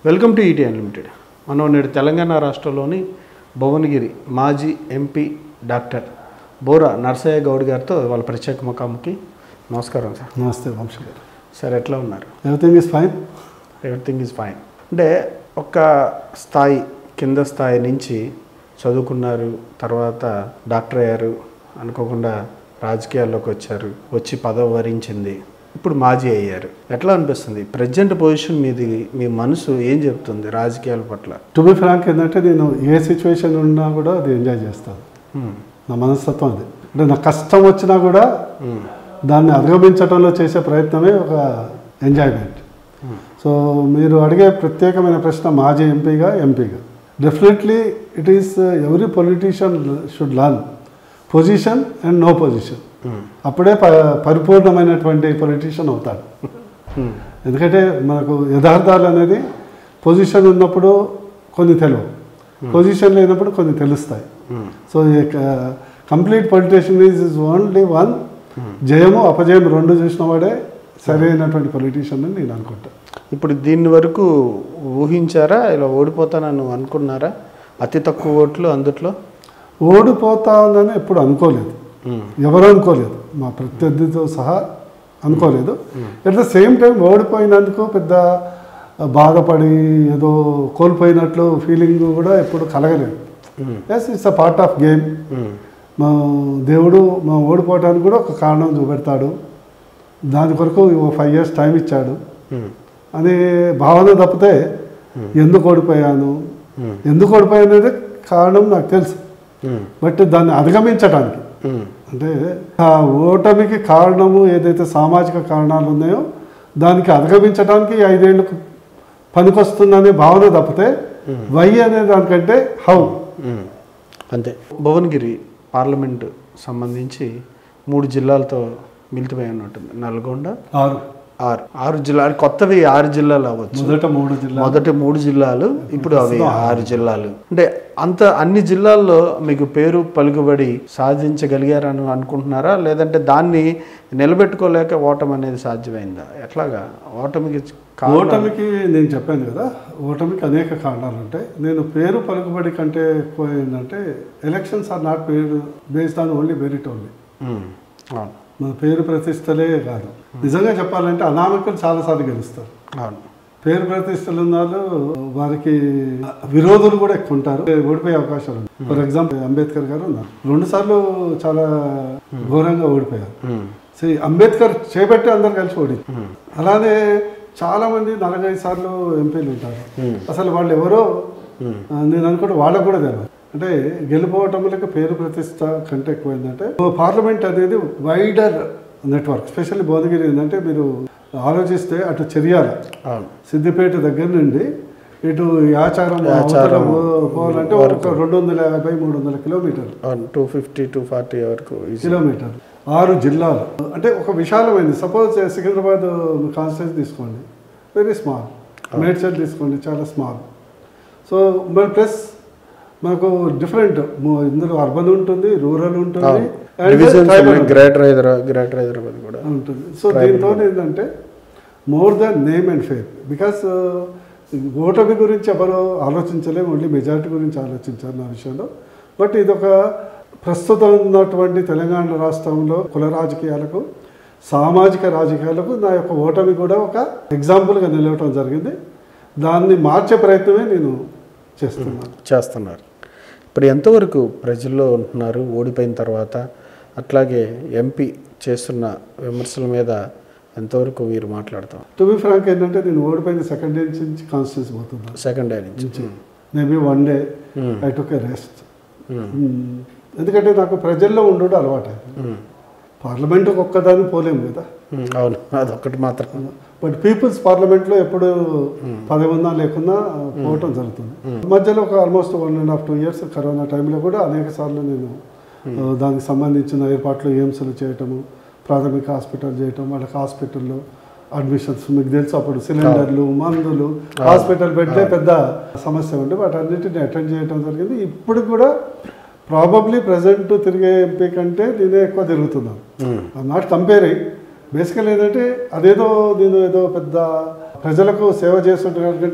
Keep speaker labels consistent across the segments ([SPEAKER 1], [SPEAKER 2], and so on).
[SPEAKER 1] Welcome to ET unlimited మనం నేడు తెలంగాణ రాష్ట్రంలోని భువనగిరి మాజీ ఎంపీ డాక్టర్ బోరా నర్సయ్య గౌడ్ గారితో వాళ్ళ ప్రత్యేక ముఖాముఖి నమస్కారం సార్
[SPEAKER 2] నమస్తే వంశీ గారు
[SPEAKER 1] సార్ ఎట్లా ఉన్నారు
[SPEAKER 2] everything is fine
[SPEAKER 1] everything is fine అంటే ఒక స్థాయి కింద స్థాయి నుంచి చదువుకున్నారు తర్వాత డాక్టర్ అయ్యారు అనుకోకుండా రాజకీయాల్లోకి వచ్చారు వచ్చి పదవి వరించింది ఇప్పుడు మాజీ అయ్యారు ఎట్లా అనిపిస్తుంది ప్రజెంట్ పొజిషన్ మీది మీ మనసు ఏం చెప్తుంది రాజకీయాల పట్ల
[SPEAKER 2] టు బి ఫ్రాంక్ ఏంటంటే నేను ఏ సిచ్యువేషన్ ఉన్నా కూడా అది ఎంజాయ్ చేస్తాను
[SPEAKER 1] హ్మ్.
[SPEAKER 2] నా మనస్తత్వం అది అంటే నా కష్టం వచ్చినా కూడా
[SPEAKER 1] హ్మ్.
[SPEAKER 2] దాన్ని అధిగమించడంలో చేసే ప్రయత్నమే ఒక ఎంజాయ్మెంట్
[SPEAKER 1] హ్మ్.
[SPEAKER 2] సో మీరు అడిగే ప్రత్యేకమైన ప్రశ్న మాజీ ఎంపీగా ఎంపీగా definitely it is every politician should learn position and no position
[SPEAKER 1] hmm.
[SPEAKER 2] అప్పుడే ప పరిపూర్ణమైనటువంటి పొలిటీషియన్ అవుతాడు
[SPEAKER 1] హ్మ్.
[SPEAKER 2] ఎందుకంటే మనకు యథార్థాలు అనేది పొజిషన్ ఉన్నప్పుడు కొన్ని తెలియవు పొజిషన్ లేనప్పుడు కొన్ని తెలుస్తాయి
[SPEAKER 1] hmm.
[SPEAKER 2] So complete politician is is only one జయము అపజయం రెండు చూసిన వాడే సరైనటువంటి పొలిటీషియన్ అని నేను అనుకుంటా
[SPEAKER 1] ఇప్పుడు దీని వరకు ఊహించారా ఇలా ఓడిపోతానని అనుకున్నారా అతి తక్కువ ఓట్లు అందుట్లో
[SPEAKER 2] ఓడిపోతానని ఎప్పుడు అనుకోలేదు
[SPEAKER 1] హ్మ్.
[SPEAKER 2] ఎవరు అనుకోలేదు మా ప్రత్యర్థితో సహా అనుకోలేదు అట్ ద సేమ్ టైం ఓడిపోయినందుకు పెద్ద బాధపడి ఏదో కోల్పోయినట్లు ఫీలింగ్ కూడా ఎప్పుడు కలగలేదు
[SPEAKER 1] hmm.
[SPEAKER 2] Yes it's a part of game
[SPEAKER 1] hmm.
[SPEAKER 2] మా దేవుడు మా ఓడిపోవడానికి కూడా ఒక కారణం చూపెడతాడు దాని కొరకు ఫైవ్ ఇయర్స్ టైం ఇచ్చాడు
[SPEAKER 1] హ్మ్.
[SPEAKER 2] అనే భావన తప్పితే ఎందుకు ఓడిపోయాను
[SPEAKER 1] హ్మ్.
[SPEAKER 2] ఎందుకు ఓడిపోయాను అనేది కారణం నాకు తెలుసు
[SPEAKER 1] హ్మ్.
[SPEAKER 2] బట్ దాన్ని అధిగమించడానికి
[SPEAKER 1] హ్మ్.
[SPEAKER 2] అంటే ఆ ఓటమికి కారణము ఏదైతే సామాజిక కారణాలు ఉన్నాయో దానికి అధిగమించడానికి ఈ ఐదేళ్లకు పనికొస్తుందనే భావన తప్పితే వై అనే దానికంటే హౌ
[SPEAKER 1] మ్మ్. అంతే భువనగిరి పార్లమెంటు సంబంధించి మూడు జిల్లాలతో మిలితమై ఉన్నట్టుంది నల్గొండ
[SPEAKER 2] ఆరు
[SPEAKER 1] ఆరు ఆరు జిల్లాలు కొత్తవి ఆరు జిల్లాలు అవ్వచ్చు
[SPEAKER 2] మొదట మూడు జిల్లా
[SPEAKER 1] మొదటి మూడు జిల్లాలు ఇప్పుడు అవి ఆరు జిల్లాలు అంటే అంత అన్ని జిల్లాల్లో మీకు పేరు పలుకుబడి సాధించగలిగారని అనుకుంటున్నారా లేదంటే దాన్ని నిలబెట్టుకోలేక ఓటమి అనేది సాధ్యమైందా ఎట్లాగా ఓటమికి కారణం-
[SPEAKER 2] ఓటమికి నేను చెప్పాను కదా ఓటమికి అనేక కారణాలు ఉంటాయి నేను పేరు పలుకుబడి కంటే ఎక్కువ ఏంటంటే ఎలక్షన్స్ ఆర్ నాట్ పేరు based on only merit only
[SPEAKER 1] hmm. అవును
[SPEAKER 2] మన పేరు ప్రతిష్టలే కాదు నిజంగా చెప్పాలంటే అనామకులు చాలాసార్లు గెలుస్తారు
[SPEAKER 1] అవును
[SPEAKER 2] పేరు ప్రతిష్టలు ఉన్న వాళ్ళు వారికి విరోధులు కూడా ఎక్కువ ఉంటారు ఓడిపోయే అవకాశాలు ఉన్నాయి ఫర్ ఎగ్జాంపుల్ అంబేద్కర్ గారు ఉన్నారు రెండు సార్లు చాలా ఘోరంగా ఓడిపోయారు
[SPEAKER 1] మ్మ్.
[SPEAKER 2] సో ఈ అంబేద్కర్ చేపట్టి అందరు కలిసి ఓడి
[SPEAKER 1] మ్మ్.
[SPEAKER 2] అలానే చాలా మంది నలభై సార్లు ఎంపీలు ఉంటారు
[SPEAKER 1] మ్మ్.
[SPEAKER 2] అసలు వాళ్ళు ఎవరో
[SPEAKER 1] మ్మ్.
[SPEAKER 2] ఆ, నేను అనుకుంటే వాళ్ళకు కూడా తెలియదు అంటే గెలుపోవటంలోకి పేరు ప్రతిష్ట కంటే ఎక్కువ ఏంటంటే పార్లమెంట్ అనేది వైడర్ నెట్వర్క్ స్పెషల్లీ భువనగిరి ఏంటంటే మీరు ఆలోచిస్తే అటు చెరియాల
[SPEAKER 1] అవును
[SPEAKER 2] సిద్దిపేట దగ్గర నుండి ఇటు యాచారం
[SPEAKER 1] యాచారం
[SPEAKER 2] అవతల పోవాలంటే ఒక రెండు వందల యాభై మూడు వందల కిలోమీటర్లు
[SPEAKER 1] అవును టూ ఫిఫ్టీ టూ ఫార్టీ వరకు ఈజీ
[SPEAKER 2] కిలోమీటర్లు ఆరు జిల్లాలు అంటే ఒక విశాలమైనది సపోజ్ సికింద్రాబాద్ కాన్స్టిట్యూన్సీ తీసుకోండి వెరీ స్మాల్ మేడ్చల్ తీసుకోండి చాలా స్మాల్ సో మరి ప్లస్ మనకు డిఫరెంట్ ఇందులో అర్బన్ ఉంటుంది రూరల్ ఉంటుంది and
[SPEAKER 1] డివిజన్స్
[SPEAKER 2] tribal
[SPEAKER 1] ఉన్నాయి. గ్రేటర్ హైదరాబాద్ గ్రేటర్ హైదరాబాద్ కూడా
[SPEAKER 2] ఉంటుంది సో దీంతో ఏంటంటే more than name and fame because ఓటమి గురించి ఎవరు ఆలోచించలేము ఓన్లీ మెజారిటీ గురించి ఆలోచించారు నా విషయంలో బట్ ఇది ఒక ప్రస్తుతం ఉన్నటువంటి తెలంగాణ రాష్ట్రంలో కుల రాజకీయాలకు సామాజిక రాజకీయాలకు నా యొక్క ఓటమి కూడా ఒక ఎగ్జాంపుల్గా నిలవటం జరిగింది దాన్ని మార్చే ప్రయత్నమే నేను చేస్తున్నాను
[SPEAKER 1] చేస్తున్నారు ఇప్పుడు ఎంతవరకు ప్రజల్లో ఉంటున్నారు ఓడిపోయిన తర్వాత అట్లాగే ఎంపీ చేస్తున్న విమర్శల మీద ఎంతవరకు మీరు మాట్లాడతాం
[SPEAKER 2] టు బి ఫ్రాంక్ ఏంటంటే నేను ఓడిపోయిన సెకండ్ డే నుంచి కాన్స్టిట్యూన్సీ పోతున్నాను
[SPEAKER 1] సెకండ్ డే నుంచి
[SPEAKER 2] maybe one day
[SPEAKER 1] Hmm.
[SPEAKER 2] I took a rest
[SPEAKER 1] hmm.
[SPEAKER 2] ఎందుకంటే నాకు ప్రజల్లో ఉండడం అలవాటు
[SPEAKER 1] మ్మ్.
[SPEAKER 2] పార్లమెంటుకు ఒక్కదాన్ని పోలేము కదా
[SPEAKER 1] మ్మ్. అవును అదొకటి మాత్రం
[SPEAKER 2] బట్ పీపుల్స్ పార్లమెంట్లో ఎప్పుడు పదవి ఉన్నా లేకున్నా పోవటం జరుగుతుంది మధ్యలో ఒక almost one and half two years corona టైంలో కూడా అనేక సార్లు నేను ఆ, దానికి సంబంధించిన ఏర్పాట్లు ఎయిమ్స్లు చేయటము ప్రాథమిక హాస్పిటల్ చేయటం వాళ్ళకి హాస్పిటల్లో అడ్మిషన్స్ మీకు తెలుసు అప్పుడు సిలిండర్లు మందులు హాస్పిటల్ బెడ్లే పెద్ద సమస్య ఉండే వాటన్నిటిని అటెండ్ చేయడం జరిగింది ఇప్పుడు కూడా ప్రాబబ్లీ ప్రజెంట్ తిరిగే ఎంపీ కంటే నేనే ఎక్కువ తిరుగుతున్నాను
[SPEAKER 1] మ్మ్.
[SPEAKER 2] ఐ నాట్ కంపేరింగ్ బేసికల్ ఏంటంటే అదేదో నేను ఏదో పెద్ద ప్రజలకు సేవ చేస్తుంటున్నాను కంటే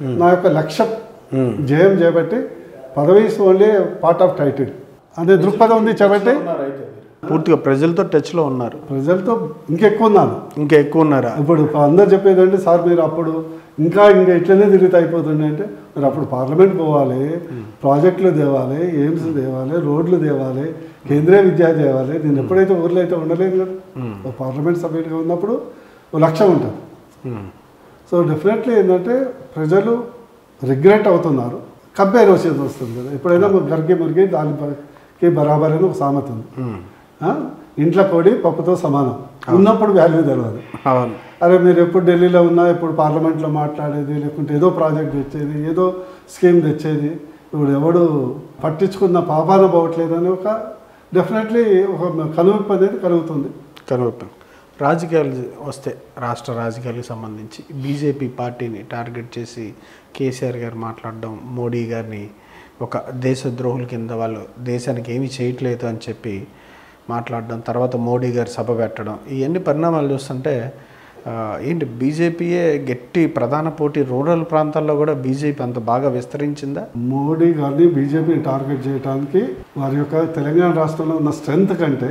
[SPEAKER 2] నా యొక్క లక్ష్యం జయం చేయబట్టి పదవి is only part of title అనే దృక్పథం ఉంది చేయబట్టి
[SPEAKER 1] పూర్తిగా ప్రజలతో టచ్లో ఉన్నారు
[SPEAKER 2] ప్రజలతో ఇంకెక్కువ ఉన్నాను
[SPEAKER 1] ఇంకా ఎక్కువ ఉన్నారా
[SPEAKER 2] ఇప్పుడు అందరు చెప్పేది అంటే సార్ మీరు అప్పుడు ఇంకా ఇంకా ఇట్లనే తిరిగితే అయిపోతుండే అంటే మీరు అప్పుడు పార్లమెంట్ పోవాలి ప్రాజెక్టులు తేవాలి ఎయిమ్స్ తేవాలి రోడ్లు తేవాలి కేంద్రీయ విద్య తేవాలి నేను ఎప్పుడైతే ఊర్లో అయితే ఉండలేదు కదా ఓ పార్లమెంట్ సభ్యుడిగా ఉన్నప్పుడు ఓ లక్ష్యం ఉంటుంది
[SPEAKER 1] ఉమ్.
[SPEAKER 2] సో డెఫినెట్లీ ఏంటంటే ప్రజలు రిగ్రెట్ అవుతున్నారు కంపేర్ వచ్చేది వస్తుంది కదా ఎప్పుడైనా గర్గి మురిగి దానికి బరాబర్ అని ఒక సామెత ఉంది
[SPEAKER 1] ఉమ్.
[SPEAKER 2] ఆ? ఇంట్లో కోడి పప్పుతో సమానం ఉన్నప్పుడు వాల్యూ తెలియదు
[SPEAKER 1] అవును
[SPEAKER 2] అరే మీరు ఎప్పుడు ఢిల్లీలో ఉన్నా ఎప్పుడు పార్లమెంట్లో మాట్లాడేది లేకుంటే ఏదో ప్రాజెక్ట్ తెచ్చేది ఏదో స్కీమ్ తెచ్చేది ఇప్పుడు ఎవడు పట్టించుకున్న పాపాన పోవట్లేదు అని ఒక డెఫినెట్లీ ఒక కనువిప్పు అనేది కలుగుతుంది
[SPEAKER 1] కనువిప్పు రాజకీయాలు వస్తే రాష్ట్ర రాజకీయాలకు సంబంధించి బీజేపీ పార్టీని టార్గెట్ చేసి కేసీఆర్ గారు మాట్లాడడం మోడీ గారిని ఒక దేశద్రోహుల కింద వాళ్ళు దేశానికి ఏమీ చేయట్లేదు అని చెప్పి మాట్లాడడం తర్వాత మోడీ గారు సభ పెట్టడం ఇవన్నీ పరిణామాలు చూస్తుంటే ఆ, ఏంటి బీజేపీయే గట్టి ప్రధాన పోటీ రూరల్ ప్రాంతాల్లో కూడా బీజేపీ అంత బాగా విస్తరించిందా
[SPEAKER 2] మోడీ గారిని బీజేపీని టార్గెట్ చేయడానికి వారి యొక్క తెలంగాణ రాష్ట్రంలో ఉన్న స్ట్రెంగ్త్ కంటే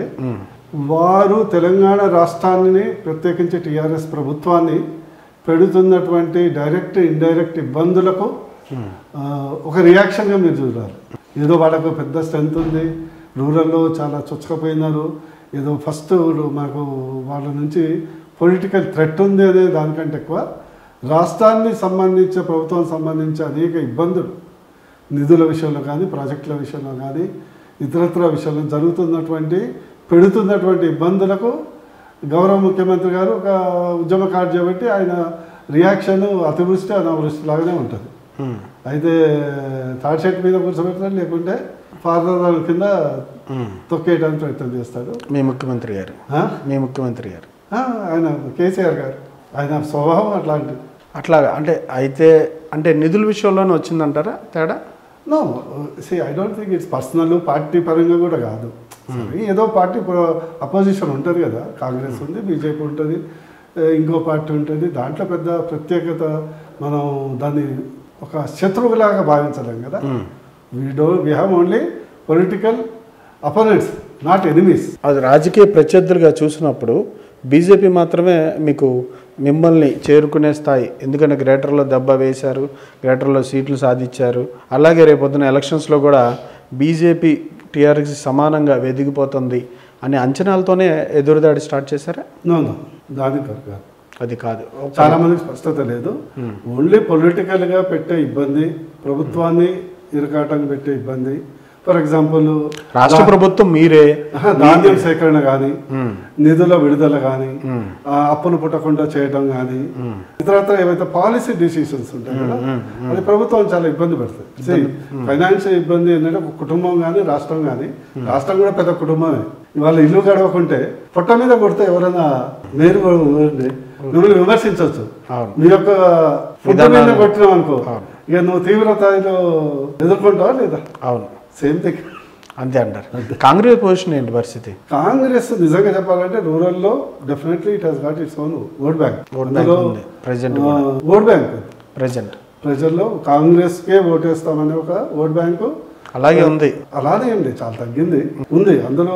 [SPEAKER 2] వారు తెలంగాణ రాష్ట్రాన్ని ప్రత్యేకించి టీఆర్ఎస్ ప్రభుత్వాన్ని పెడుతున్నటువంటి డైరెక్ట్ ఇండైరెక్ట్ ఇబ్బందులకు ఆ, ఒక రియాక్షన్గా మీరు చూడాలి ఏదో వాళ్ళకు పెద్ద స్ట్రెంత్ ఉంది రూరల్లో చాలా చొచ్చుకపోయినారు ఏదో ఫస్ట్ మాకు వాళ్ళ నుంచి పొలిటికల్ థ్రెట్ ఉంది అనే దానికంటే ఎక్కువ రాష్ట్రాన్ని సంబంధించి ప్రభుత్వం సంబంధించి అనేక ఇబ్బందులు నిధుల విషయంలో కానీ ప్రాజెక్టుల విషయంలో కానీ ఇతరత్ర విషయంలో జరుగుతున్నటువంటి పెడుతున్నటువంటి ఇబ్బందులకు గౌరవ ముఖ్యమంత్రి గారు ఒక ఉద్యమ కార్డు చేపట్టి ఆయన రియాక్షన్ అతివృష్టి అనావృష్టి లాగానే ఉంటుంది
[SPEAKER 1] ఉమ్.
[SPEAKER 2] అయితే థర్డ్ షర్ట్ మీద కూర్చోబెడతాడు లేకుంటే ఫాదర్ కింద
[SPEAKER 1] ఉమ్.
[SPEAKER 2] తొక్కేయడానికి ప్రయత్నం చేస్తాడు
[SPEAKER 1] మీ ముఖ్యమంత్రి గారు
[SPEAKER 2] ఆ?
[SPEAKER 1] మీ ముఖ్యమంత్రి గారు
[SPEAKER 2] ఆ, ఆయన కేసీఆర్ గారు ఆయన స్వభావం అట్లాంటిది
[SPEAKER 1] అట్లా అంటే అయితే అంటే నిధుల విషయంలోనే వచ్చిందంటారా తేడా
[SPEAKER 2] no see I don't think it's personal party పరంగా కూడా కాదు సరే, ఏదో పార్టీ అపోజిషన్ ఉంటుంది కదా కాంగ్రెస్ ఉంది బీజేపీ ఉంటుంది ఏ, ఇంకో పార్టీ ఉంటుంది దాంట్లో పెద్ద ప్రత్యేకత మనం దాన్ని ఒక శత్రువులాగా భావించలేం కదా we do we have only political opponents not enemies
[SPEAKER 1] అది రాజకీయ ప్రత్యర్థులుగా చూసినప్పుడు బీజేపీ మాత్రమే మీకు మిమ్మల్ని చేరుకునే స్థాయి ఎందుకంటే గ్రేటర్లో దెబ్బ వేశారు గ్రేటర్లో సీట్లు సాధించారు అలాగే రేపొద్దున ఎలక్షన్స్లో కూడా బీజేపీ టీఆర్ఎస్ సమానంగా వెదిగిపోతుంది అనే అంచనాలతోనే ఎదురుదాడి స్టార్ట్ చేశారా
[SPEAKER 2] నో నో దాని కాదు కాదు
[SPEAKER 1] అది కాదు
[SPEAKER 2] చాలా మందికి స్పష్టత లేదు ఓన్లీ పొలిటికల్ గా పెట్టే ఇబ్బంది ప్రభుత్వాన్ని ఇరకాటం పెట్టే ఇబ్బంది ఫర్ ఎగ్జాంపుల్
[SPEAKER 1] రాష్ట్ర ప్రభుత్వం మీరే
[SPEAKER 2] ధాన్యం సేకరణ కానీ
[SPEAKER 1] మ్మ్.
[SPEAKER 2] నిధుల విడుదల కానీ
[SPEAKER 1] మ్మ్.
[SPEAKER 2] అప్పును పుట్టకుండా చేయడం కానీ ఇతరత్ర ఏవైతే పాలసీ డిసిషన్స్ ఉంటాయి కదా అది ప్రభుత్వం చాలా ఇబ్బంది పెడుతుంది ఫైనాన్షియల్ ఇబ్బంది ఏంటంటే ఒక కుటుంబం కానీ రాష్ట్రం కానీ రాష్ట్రం కూడా పెద్ద కుటుంబమే ఇవాళ ఇల్లు గడవకుంటే పొట్ట మీద కొడితే ఎవరైనా మీరు కూడా ఊరండి, మిమ్మల్ని విమర్శించవచ్చు
[SPEAKER 1] అవును.
[SPEAKER 2] మీ యొక్క ఫుడ్ మీద
[SPEAKER 1] విధానాలు.
[SPEAKER 2] కొట్టినావు అనుకో
[SPEAKER 1] అవును.
[SPEAKER 2] ఇక నువ్వు తీవ్రతలో ఎదుర్కొంటావా లేదా
[SPEAKER 1] అవును
[SPEAKER 2] సేమ్ థింగ్
[SPEAKER 1] అంతే అంటారు కాంగ్రెస్ పొజిషన్ ఏంటి పరిస్థితి
[SPEAKER 2] కాంగ్రెస్ నిజంగా చెప్పాలంటే రూరల్లో definitely it has got its own vote bank
[SPEAKER 1] vote bank ఉంది. Present
[SPEAKER 2] ఓట్ బ్యాంక్
[SPEAKER 1] ప్రజెంట్
[SPEAKER 2] ప్రజల్లో కాంగ్రెస్కే ఓటేస్తామనే ఒక ఓట్ బ్యాంకు
[SPEAKER 1] అలాగే ఉంది
[SPEAKER 2] అలానే ఏం లేదు చాలా తగ్గింది ఉంది అందులో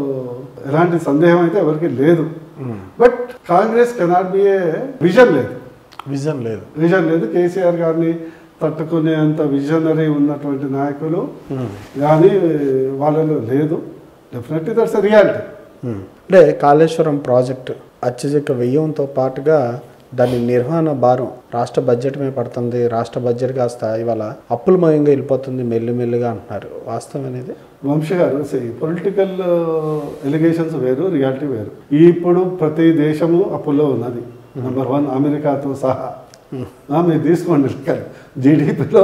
[SPEAKER 2] ఎలాంటి సందేహం అయితే ఎవరికి లేదు but Congress cannot be a vision లేదు
[SPEAKER 1] విజన్ లేదు
[SPEAKER 2] విజన్ లేదు కేసీఆర్ గారిని తట్టుకునే అంత విజనరీ ఉన్నటువంటి నాయకులు కానీ వాళ్ళలో లేదు డెఫినెట్లీ దట్స్ రియాలిటీ
[SPEAKER 1] ఉమ్. అంటే కాళేశ్వరం ప్రాజెక్టు అత్యధిక వ్యయంతో పాటుగా దాని నిర్వహణ భారం రాష్ట్ర బడ్జెట్ మీద పడుతుంది రాష్ట్ర బడ్జెట్ కాస్త ఇవాళ అప్పులమయంగా వెళ్ళిపోతుంది మెల్లిమెల్లిగా అంటున్నారు వాస్తవం అనేది
[SPEAKER 2] వంశీ గారు పొలిటికల్ ఎలిగేషన్స్ వేరు రియాలిటీ వేరు ఇప్పుడు ప్రతి దేశము అప్పులో ఉన్నది నెంబర్ వన్ అమెరికాతో సహా ఆ, మీరు తీసుకోండి లెక్కలు జీడిపిలో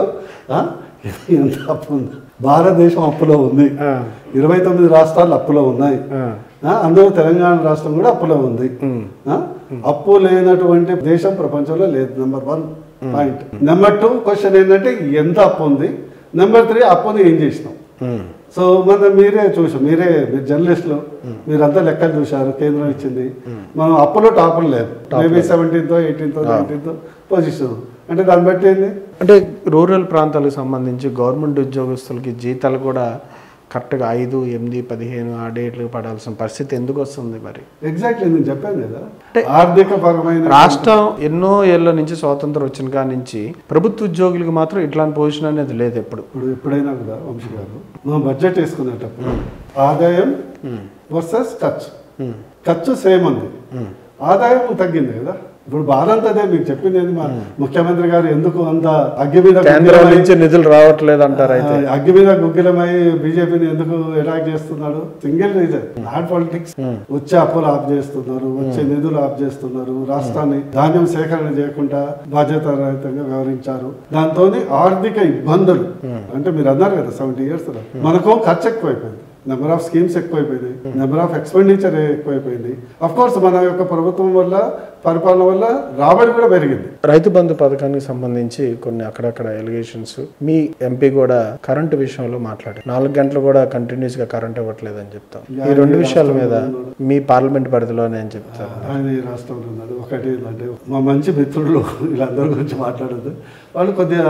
[SPEAKER 2] ఎంత అప్పు ఉంది భారతదేశం అప్పులో ఉంది
[SPEAKER 1] ఆ.
[SPEAKER 2] ఇరవై తొమ్మిది రాష్ట్రాలు అప్పులో ఉన్నాయి
[SPEAKER 1] ఆ.
[SPEAKER 2] ఆ, అందులో తెలంగాణ రాష్ట్రం కూడా అప్పులో ఉంది
[SPEAKER 1] ఉమ్.
[SPEAKER 2] ఆ? అప్పు లేనటువంటి దేశం ప్రపంచంలో లేదు number one point number two question ఏంటంటే ఎంత అప్పు ఉంది నెంబర్ త్రీ అప్పుని ఏం చేసినాం
[SPEAKER 1] ఉమ్.
[SPEAKER 2] సో మన మీరే చూసాం మీరే మీరు జర్నలిస్టులు మీరంతా లెక్కలు చూశారు కేంద్రం ఇచ్చింది మనం అప్పులో టాపులు లేదు maybe seventeenth eighteenth nineteenth position అంటే దాన్ని బట్టి ఏంది
[SPEAKER 1] అంటే రూరల్ ప్రాంతాలకు సంబంధించి గవర్నమెంట్ ఉద్యోగస్తులకి జీతాలు కూడా కరెక్ట్గా ఐదు ఎనిమిది పదిహేను ఆ డేట్లు పడాల్సిన పరిస్థితి ఎందుకు వస్తుంది మరి
[SPEAKER 2] ఎగ్జాక్ట్లీ నేను చెప్పాను కదా
[SPEAKER 1] అంటే
[SPEAKER 2] ఆర్థిక పరమైన
[SPEAKER 1] రాష్ట్రం ఎన్నో ఏళ్ళ నుంచి స్వాతంత్రం వచ్చిన కాడి నుంచి ప్రభుత్వ ఉద్యోగులకు మాత్రం ఇట్లాంటి పొజిషన్ అనేది లేదు ఎప్పుడు
[SPEAKER 2] ఇప్పుడు ఎప్పుడైనా కూడా వంశీ గారు మనం బడ్జెట్ వేసుకునేటప్పుడు ఆదాయం వర్సెస్ ఖర్చు ఖర్చు సేమ్ ఉంది ఆదాయం తగ్గింది కదా ఇప్పుడు బాధ అంతా అదే మీకు చెప్పింది ఏంది మా ముఖ్యమంత్రి గారు ఎందుకు అంత అగ్గి మీద
[SPEAKER 1] కేంద్రం
[SPEAKER 2] గుగ్గిలమై-
[SPEAKER 1] నుంచి నిధులు రావట్లేదు అంటారు అయితే
[SPEAKER 2] ఆ, అగ్గి మీద గుగ్గిలమై బీజేపీని ఎందుకు అటాక్ చేస్తున్నాడు సింగిల్ రీజన్ నాట్ పాలిటిక్స్ వచ్చే అప్పులు ఆఫ్ చేస్తున్నారు వచ్చే నిధులు ఆఫ్ చేస్తున్నారు రాష్ట్రాన్ని ధాన్యం సేకరణ చేయకుండా బాధ్యతారహితంగా వ్యవహరించారు దాంతో ఆర్థిక ఇబ్బందులు అంటే మీరు అన్నారు కదా సెవెంటీ ఇయర్స్ మనకు ఖర్చు ఎక్కువైపోయింది నెంబర్ ఆఫ్ స్కీమ్స్ ఎక్కువైపోయినాయి నెంబర్ ఆఫ్ ఎక్స్పెండిచర్ ఎక్కువైపోయింది అఫ్ కోర్స్ మన యొక్క ప్రభుత్వం వల్ల పరిపాలన వల్ల రాబడి కూడా పెరిగింది
[SPEAKER 1] రైతు బంధు పథకానికి సంబంధించి కొన్ని అక్కడక్కడ ఎలిగేషన్స్ మీ ఎంపీ కూడా కరెంటు విషయంలో మాట్లాడారు నాలుగు గంటలు కూడా కంటిన్యూస్ గా కరెంట్ ఇవ్వట్లేదు అని చెప్తాం ఈ రెండు విషయాల మీద మీ పార్లమెంట్ పరిధిలోనే అని చెప్తారు
[SPEAKER 2] ఆయన ఈ రాష్ట్రంలో ఉన్నాడు ఒకటి ఏంటంటే మా మంచి మిత్రులు వీళ్ళందరి గురించి మాట్లాడదు వాళ్ళు కొద్దిగా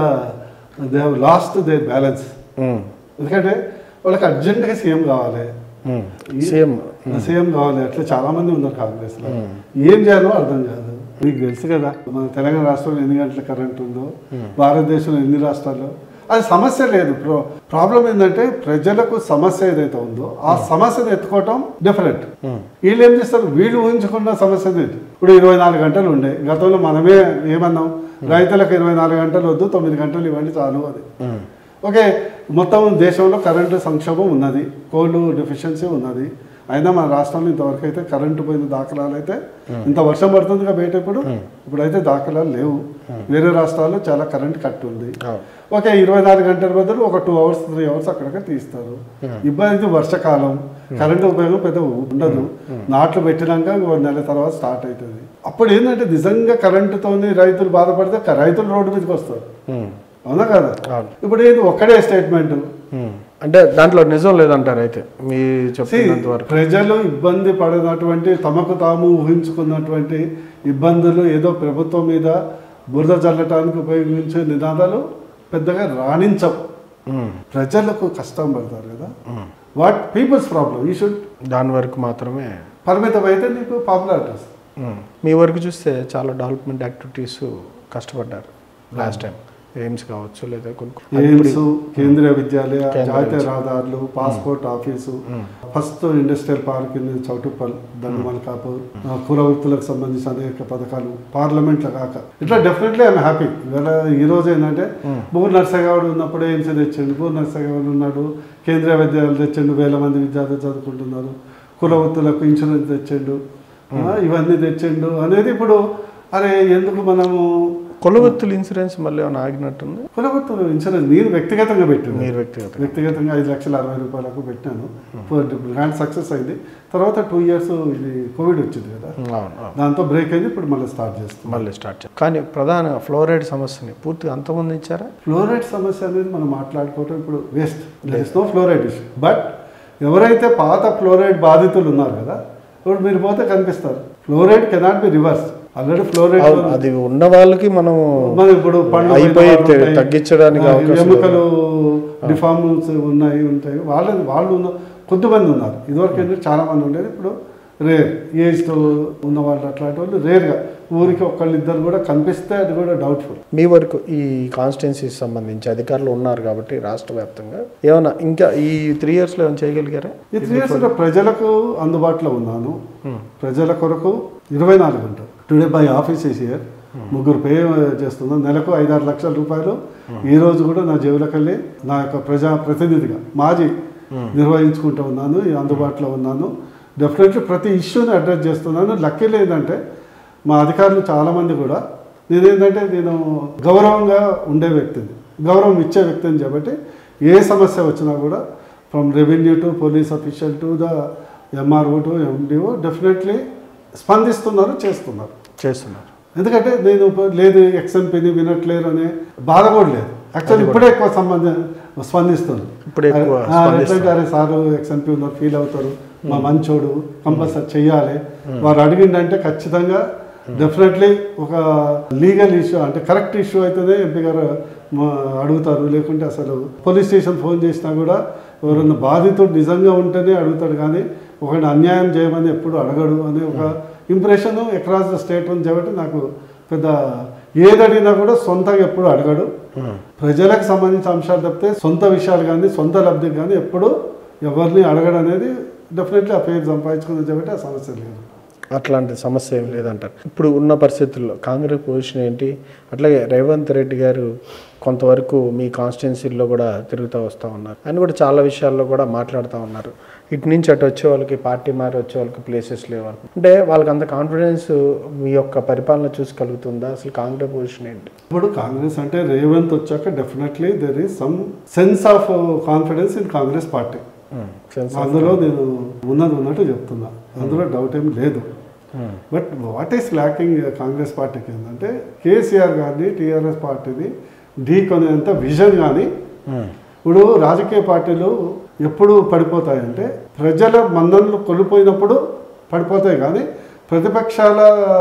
[SPEAKER 2] they lost they balance
[SPEAKER 1] um,
[SPEAKER 2] ఎందుకంటే వాళ్ళకి అర్జెంటుగా సీఎం కావాలి
[SPEAKER 1] ఉమ్. సీఎం
[SPEAKER 2] సీఎం కావాలి అట్లా చాలా మంది ఉన్నారు కాంగ్రెస్ లో ఏం చేయాలో అర్థం కాదు మీకు తెలుసు కదా మన తెలంగాణ రాష్ట్రంలో ఎన్ని గంటల కరెంట్ ఉందో భారతదేశంలో ఎన్ని రాష్ట్రాల్లో అది సమస్య లేదు ప్రో ప్రాబ్లం ఏంటంటే ప్రజలకు సమస్య ఏదైతే ఉందో ఆ సమస్యను ఎత్తుకోవటం డిఫరెంట్ వీళ్ళు ఏం చేస్తారు వీళ్ళు ఊహించుకున్న సమస్యని ఇప్పుడు ఇరవై నాలుగు గంటలు ఉండే గతంలో మనమే ఏమన్నాం రైతులకు ఇరవై నాలుగు గంటలు వద్దు తొమ్మిది గంటలు ఇవ్వండి చాలు అది ఓకే మొత్తం దేశంలో కరెంటు సంక్షోభం ఉన్నది కోల్డ్ డెఫిషియన్సీ ఉన్నది అయినా మన రాష్ట్రంలో ఇంతవరకు అయితే కరెంటు పోయిన దాఖలాలు అయితే ఇంత వర్షం పడుతుందిగా బయట ఇప్పుడు ఇప్పుడైతే దాఖలాలు లేవు వేరే రాష్ట్రాల్లో చాలా కరెంట్ కట్ ఉంది
[SPEAKER 1] అవును.
[SPEAKER 2] ఓకే ఇరవై నాలుగు గంటల బదులు ఒక టూ అవర్స్ త్రీ అవర్స్ అక్కడక్కడ తీస్తారు ఇబ్బంది వర్షాకాలం కరెంటు ఉపయోగం పెద్ద ఉండదు నాట్లు పెట్టినాక ఒక నెల తర్వాత స్టార్ట్ అవుతుంది అప్పుడు ఏంటంటే నిజంగా కరెంటుతోని రైతులు బాధపడితే క- రైతులు రోడ్డు మీదకి వస్తారు
[SPEAKER 1] ఉమ్,
[SPEAKER 2] అవునా కదా
[SPEAKER 1] అవును.
[SPEAKER 2] ఇప్పుడు ఏది ఒక్కడే స్టేట్మెంట్
[SPEAKER 1] ఉమ్. అంటే దాంట్లో నిజం లేదంటారు అయితే మీ చెప్పినంత వరకు
[SPEAKER 2] ప్రజలు ఇబ్బంది పడినటువంటి తమకు తాము ఊహించుకున్నటువంటి ఇబ్బందులు ఏదో ప్రభుత్వం మీద బురద చల్లటానికి ఉపయోగించే నినాదాలు పెద్దగా రాణించవు
[SPEAKER 1] ఉమ్,
[SPEAKER 2] ప్రజలకు కష్టం పడతారు కదా వాట్ పీపుల్స్ ప్రాబ్లం ఈ షుడ్
[SPEAKER 1] దాని వరకు మాత్రమే
[SPEAKER 2] పరిమితం అయితే నీకు పాపులారిటీ వస్తుంది
[SPEAKER 1] ఉమ్. మీ వరకు చూస్తే చాలా డెవలప్మెంట్ యాక్టివిటీస్ కష్టపడ్డారు లాస్ట్ టైం ఎయిమ్స్ కావచ్చు లేదా కొన్ని
[SPEAKER 2] ఎయిమ్స్ కేంద్రీయ విద్యాలయ
[SPEAKER 1] కేంద్రీయ
[SPEAKER 2] జాతీయ రహదారులు passport office first industrial park in Choutuppal Dandamalkapur కుల వృత్తులకు సంబంధించిన అనేక పథకాలు పార్లమెంట్లో కాక ఇట్లా డెఫినెట్లీ ఐఎమ్ హ్యాపీ ఇవాళ ఈ రోజు ఏంటంటే బూర్ నర్సగౌడ్ ఉన్నప్పుడు ఎయిమ్స్ తెచ్చిండు బూర్ నర్సగౌడ్ ఉన్నాడు కేంద్రీయ విద్యాలయాలు తెచ్చిండు వేల మంది విద్యార్థులు చదువుకుంటున్నారు కుల వృత్తులకు ఇన్సూరెన్స్ తెచ్చిండు ఆ, ఇవన్నీ తెచ్చిండు అనేది ఇప్పుడు అరే ఎందుకు మనము
[SPEAKER 1] కొలవత్తుల ఇన్సూరెన్స్ మళ్ళీ ఏమైనా ఆగినట్టుంది
[SPEAKER 2] కుల వృత్తులు ఇన్సూరెన్స్ నేను వ్యక్తిగతంగా పెట్టింది
[SPEAKER 1] మీరు వ్యక్తిగత
[SPEAKER 2] వ్యక్తిగతంగా ఐదు లక్షల అరవై రూపాయలకు పెట్టాను గ్రాండ్ సక్సెస్ అయింది తర్వాత టూ ఇయర్స్ ఇది కోవిడ్ వచ్చింది కదా
[SPEAKER 1] అవును అవును
[SPEAKER 2] దాంతో బ్రేక్ అయింది ఇప్పుడు మళ్ళీ స్టార్ట్ చేస్తాం
[SPEAKER 1] మళ్ళీ స్టార్ట్ చేయాలి కానీ ప్రధాన ఫ్లోరైడ్ సమస్యని పూర్తిగా అంతమందించారా
[SPEAKER 2] ఫ్లోరైడ్ సమస్య అనేది మనం మాట్లాడుకోవటం ఇప్పుడు waste there is no fluoride issue but ఎవరైతే పాత ఫ్లోరైడ్ బాధితులు ఉన్నారు కదా ఇప్పుడు మీరు పోతే కనిపిస్తారు fluoride cannot be reverse already fluoride
[SPEAKER 1] అవును, అది ఉన్న వాళ్ళకి మనం
[SPEAKER 2] మన ఇప్పుడు పండ్లు
[SPEAKER 1] అయిపోయి
[SPEAKER 2] పోయిన వాళ్ళు
[SPEAKER 1] తె-
[SPEAKER 2] ఉంటాయి.
[SPEAKER 1] తగ్గించడానికి
[SPEAKER 2] ఆ,
[SPEAKER 1] అవకాశం
[SPEAKER 2] ఎముకలు డిఫార్మ్స్ ఉన్నాయి ఉంటాయి వాళ్ళ వాళ్ళు ఉన్న కొద్దిమంది ఉన్నారు ఇదివరకు ఏంటంటే చాలా మంది ఉండేది ఇప్పుడు రేర్ ఏజ్తో ఉన్న వాళ్ళు అట్లాంటి వాళ్ళు రేర్గా ఊరికి ఒకళ్ళు ఇద్దరు కూడా కనిపిస్తే అది కూడా డౌట్ఫుల్
[SPEAKER 1] మీ వరకు ఈ కాన్స్టిట్యున్సీకి సంబంధించి అధికారులు ఉన్నారు కాబట్టి రాష్ట్ర వ్యాప్తంగా ఏమైనా ఇంకా ఈ త్రీ ఇయర్స్లో ఏమైనా చేయగలిగారా
[SPEAKER 2] ఈ త్రీ ఇయర్స్ ప్రజలకు అందుబాటులో ఉన్నాను ప్రజల కొరకు ఇరవై నాలుగు గంటలు today by office is year ముగ్గురు పే చేస్తున్నాను నెలకు ఐదారు లక్షల రూపాయలు ఈ రోజు కూడా నా జేబులోకి వెళ్ళి నా యొక్క ప్రజా ప్రతినిధిగా మాజీ నిర్వహించుకుంటూ ఉన్నాను ఈ అందుబాటులో ఉన్నాను డెఫినెట్లీ ప్రతి ఇష్యూని అడ్రస్ చేస్తున్నాను లక్కీలు ఏంటంటే మా అధికారులు చాలామంది కూడా నేనేంటంటే నేను గౌరవంగా ఉండే వ్యక్తిని గౌరవం ఇచ్చే వ్యక్తిని కాబట్టి ఏ సమస్య వచ్చినా కూడా from revenue to police official to the MRO to MDO definitely స్పందిస్తున్నారు చేస్తున్నారు
[SPEAKER 1] చేస్తున్నారు
[SPEAKER 2] ఎందుకంటే నేను ఇప్పుడు లేదు ఎక్స్ఎంపీని వినట్లేరు అనే బాధ కూడా లేదు యాక్చువల్లీ ఇప్పుడే ఎక్కువ సంబంధం స్పందిస్తుంది
[SPEAKER 1] ఇప్పుడు ఎక్కువ
[SPEAKER 2] ఆ, ఎట్లంటే అరే సారు ఎక్స్ఎంపీ ఉన్నారు ఫీల్ అవుతారు మా మంచోడు కంపల్సరీ చెయ్యాలి వారు అడిగిండంటే ఖచ్చితంగా డెఫినెట్లీ ఒక లీగల్ ఇష్యూ అంటే కరెక్ట్ ఇష్యూ అయితేనే ఎంపీ గారు మా- అడుగుతారు లేకుంటే అసలు పోలీస్ స్టేషన్ ఫోన్ చేసినా కూడా ఎవరన్నా బాధితుడు నిజంగా ఉంటేనే అడుగుతాడు కానీ ఒకటి అన్యాయం చేయమని ఎప్పుడు అడగడు అనే ఒక ఇంప్రెషన్ అక్రాస్ ద స్టేట్ ఉంది కాబట్టి నాకు పెద్ద ఏది అడిగినా కూడా సొంతంగా ఎప్పుడు అడగడు ప్రజలకు సంబంధించిన అంశాలు తప్పితే సొంత విషయాలు కానీ సొంత లబ్ధికి కానీ ఎప్పుడు ఎవరిని అడగడం అనేది డెఫినెట్లీ ఆ పేరు సంపాదించుకుంది కాబట్టి ఆ సమస్య లేదు
[SPEAKER 1] అట్లాంటి సమస్య ఏం లేదంటారు ఇప్పుడు ఉన్న పరిస్థితుల్లో కాంగ్రెస్ పొజిషన్ ఏంటి అట్లాగే రేవంత్ రెడ్డి గారు కొంతవరకు మీ కాన్స్టిట్యున్సీల్లో కూడా తిరుగుతూ వస్తూ ఉన్నారు ఆయన కూడా చాలా విషయాల్లో కూడా మాట్లాడుతూ ఉన్నారు ఇటు నుంచి అటు వచ్చే వాళ్ళకి పార్టీ మారి వచ్చే వాళ్ళకి ప్లేసెస్ లేవు అనుకో. అంటే వాళ్ళకి అంత కాన్ఫిడెన్స్ మీ యొక్క పరిపాలన చూసి కలుగుతుందా అసలు కాంగ్రెస్ పొజిషన్ ఏంటి
[SPEAKER 2] ఇప్పుడు కాంగ్రెస్ అంటే రేవంత్ వచ్చాక definitely there is some sense of confidence in Congress party
[SPEAKER 1] Sense of-
[SPEAKER 2] అందులో నేను ఉన్నది ఉన్నట్టు చెప్తున్నా అందులో డౌట్ ఏం లేదు but what is lacking Congress పార్టీకి ఏంటంటే కేసీఆర్ గారిని టీఆర్ఎస్ పార్టీని ఢీ కొనేంత విజన్ కానీ ఇప్పుడు రాజకీయ పార్టీలు ఎప్పుడు పడిపోతాయంటే ప్రజల మన్ననలు కోల్పోయినప్పుడు పడిపోతాయి కానీ ప్రతిపక్షాల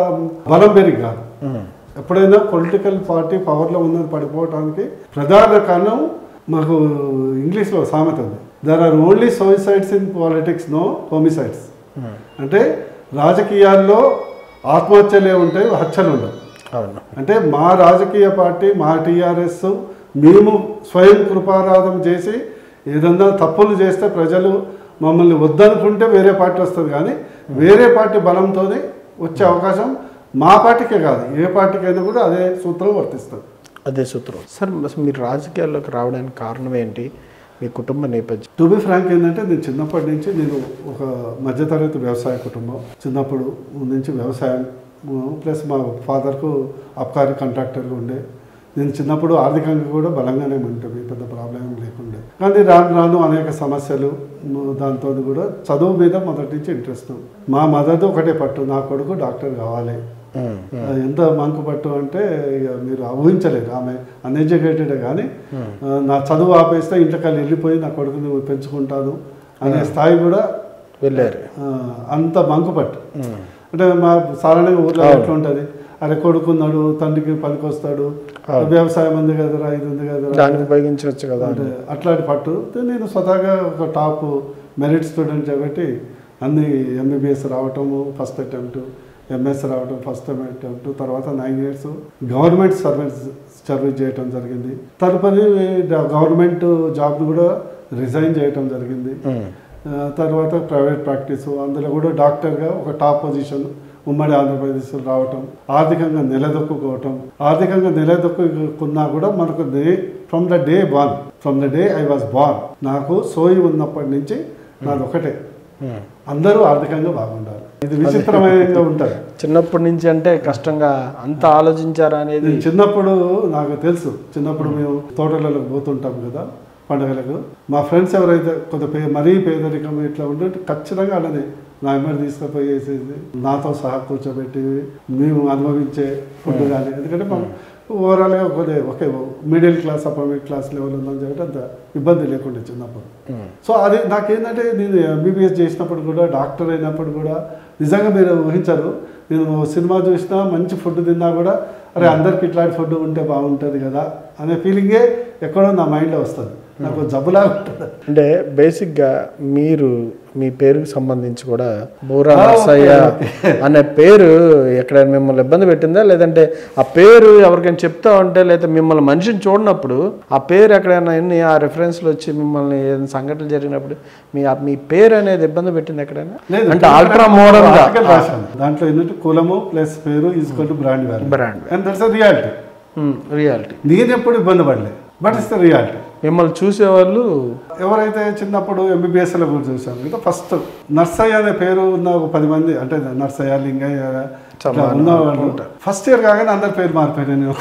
[SPEAKER 2] బలం పెరిగి కాదు ఎప్పుడైనా పొలిటికల్ పార్టీ పవర్లో ఉన్నది పడిపోవడానికి ప్రధాన కారణం మాకు ఇంగ్లీష్లో సామెత ఉంది there are only suicides in politics no homicides అంటే రాజకీయాల్లో ఆత్మహత్యలే ఉంటాయి హత్యలు ఉండవు
[SPEAKER 1] అవును
[SPEAKER 2] అంటే మా రాజకీయ పార్టీ మా టీఆర్ఎస్ మేము స్వయం కృపారాధం చేసి ఏదన్నా తప్పులు చేస్తే ప్రజలు మమ్మల్ని వద్దనుకుంటే వేరే పార్టీ వస్తుంది కానీ వేరే పార్టీ బలంతోనే వచ్చే అవకాశం మా పార్టీకే కాదు ఏ పార్టీకైనా కూడా అదే సూత్రం వర్తిస్తుంది
[SPEAKER 1] అదే సూత్రం సార్ అసలు మీరు రాజకీయాల్లోకి రావడానికి కారణం ఏంటి మీ కుటుంబ నేపథ్యం
[SPEAKER 2] టు బి ఫ్రాంక్ ఏంటంటే నేను చిన్నప్పటి నుంచి నేను ఒక మధ్యతరగతి వ్యవసాయ కుటుంబం చిన్నప్పుడు నుంచి వ్యవసాయం ప్లస్ మా ఫాదర్కు అబ్కారీ కాంట్రాక్టర్గా ఉండే నేను చిన్నప్పుడు ఆర్థికంగా కూడా బలంగానే ఉంటుంది పెద్ద ప్రాబ్లం ఏం లేకుండే కానీ రాను రాను అనేక సమస్యలు మ్, దాంతో కూడా చదువు మీద మొదటి నుంచి ఇంట్రెస్ట్ మా మదర్ది ఒకటే పట్టు నా కొడుకు డాక్టర్ కావాలి ఆ, ఎంత మంకు పట్టు అంటే ఇక మీరు ఊహించలేరు ఆమె అన్ఎడ్యుకేటెడ్ కానీ ఆ, నా చదువు ఆపేస్తే ఇంట్లోకి వెళ్ళిపోయి నా కొడుకుని పెంచుకుంటాను అనే స్థాయి కూడా
[SPEAKER 1] వెళ్ళారు
[SPEAKER 2] ఆ, అంత మంకు పట్టు అంటే మా సాధారణంగా ఊర్లో ఎట్లా ఉంటుంది అరే కొడుకున్నాడు తండ్రికి పనికొస్తాడు వ్యవసాయం ఉంది కదరా ఇది ఉంది కదరా
[SPEAKER 1] దానికి ఉపయోగించవచ్చు కదా
[SPEAKER 2] అంటే అట్లాంటి పట్టు అయితే నేను స్వతహాగా ఒక టాప్ మెరిట్ స్టూడెంట్ కాబట్టి అన్ని ఎంబీబీఎస్ రావటము ఫస్ట్ అటెంప్ట్ ఎంఎస్ రావటం ఫస్ట్ అటెంప్ట్ తర్వాత nine years government service service చేయటం జరిగింది తదుపరి గవర్నమెంట్ జాబ్ కూడా రిజైన్ చేయటం జరిగింది
[SPEAKER 1] ఉమ్.
[SPEAKER 2] ఆ, తర్వాత ప్రైవేట్ ప్రాక్టీస్ అందులో కూడా డాక్టర్గా ఒక టాప్ పొజిషన్ ఉమ్మడి ఆంధ్రప్రదేశ్లో రావటం ఆర్థికంగా నిలదొక్కుకోవటం ఆర్థికంగా నిలదొక్కుకున్నా కూడా మనకు day from the day born from the day I was born నాకు సోయి ఉన్నప్పటి నుంచి నాది ఒకటే
[SPEAKER 1] ఉమ్.
[SPEAKER 2] అందరూ ఆర్థికంగా బాగుండాలి ఇది విచిత్రమైనగా ఉంటుంది
[SPEAKER 1] చిన్నప్పటి నుంచి అంటే కష్టంగా అంత ఆలోచించారా అనేది
[SPEAKER 2] నేను చిన్నప్పుడు నాకు తెలుసు చిన్నప్పుడు మేము తోటలలో పోతుంటాం కదా పండుగలకు మా ఫ్రెండ్స్ ఎవరైతే కొంత పే మరీ పేదరికం ఇట్లా ఉంటే ఖచ్చితంగా అలానే నా ఎమ్మడి తీసుకుపోయి వేసేది నాతో సహా కూర్చోబెట్టి మేము అనుభవించే ఫుడ్ కానీ ఎందుకంటే మనం ఓవరాల్గా కొద్దిగా ఒకే middle class upper middle class level ఉందని చెప్పి అంత ఇబ్బంది లేకుండా చిన్నప్పుడు
[SPEAKER 1] ఉమ్.
[SPEAKER 2] సో అది నాకేంటంటే నేను ఎంబీబీఎస్ చేసినప్పుడు కూడా డాక్టర్ అయినప్పుడు కూడా నిజంగా మీరు ఊహించరు నేను సినిమా చూసినా మంచి ఫుడ్ తిన్నా కూడా అరే అందరికి ఇట్లాంటి ఫుడ్ ఉంటే బాగుంటుంది కదా అనే ఫీలింగే ఎక్కడో నా మైండ్లో వస్తుంది నాకు జబ్బులాగా ఉంటుంది
[SPEAKER 1] అంటే బేసిక్గా మీరు మీ పేరుకి సంబంధించి కూడా బూరా
[SPEAKER 2] ఆ,
[SPEAKER 1] నర్సయ్య
[SPEAKER 2] ఓకే,
[SPEAKER 1] అనే పేరు ఎక్కడైనా మిమ్మల్ని ఇబ్బంది పెట్టిందా లేదంటే ఆ పేరు ఎవరికైనా చెప్తా ఉంటే లేదా మిమ్మల్ని మనిషిని చూడనప్పుడు ఆ పేరు ఎక్కడైనా ఎన్ని ఆ రెఫరెన్స్లు వచ్చి మిమ్మల్ని ఏదైనా సంఘటనలు జరిగినప్పుడు మీ ఆ- మీ పేరు అనేది ఇబ్బంది పెట్టింది ఎక్కడైనా
[SPEAKER 2] లేదు
[SPEAKER 1] అంటే అల్ట్రా మోడర్న్ గా
[SPEAKER 2] ఆర్టికల్ రాశాను దాంట్లో ఏంటంటే కులము ప్లస్ పేరు equal to brand value
[SPEAKER 1] brand
[SPEAKER 2] and that's reality
[SPEAKER 1] reality
[SPEAKER 2] నేను ఎప్పుడు ఇబ్బంది పడలేదు బట్ ఇట్స్ ద రియాలిటీ
[SPEAKER 1] మిమ్మల్ని చూసేవాళ్ళు
[SPEAKER 2] ఎవరైతే చిన్నప్పుడు ఎంబీబీఎస్లో కూడా చూసాను కదా ఫస్ట్ నర్సయ్య అనే పేరు ఉన్న ఒక పది మంది అంటే నర్సయ్య లింగయ్య ఇట్లా
[SPEAKER 1] సమానం
[SPEAKER 2] ఉన్నవాళ్ళు ఫస్ట్ ఇయర్ కాగానే అందరి పేరు మారిపోయాను నేను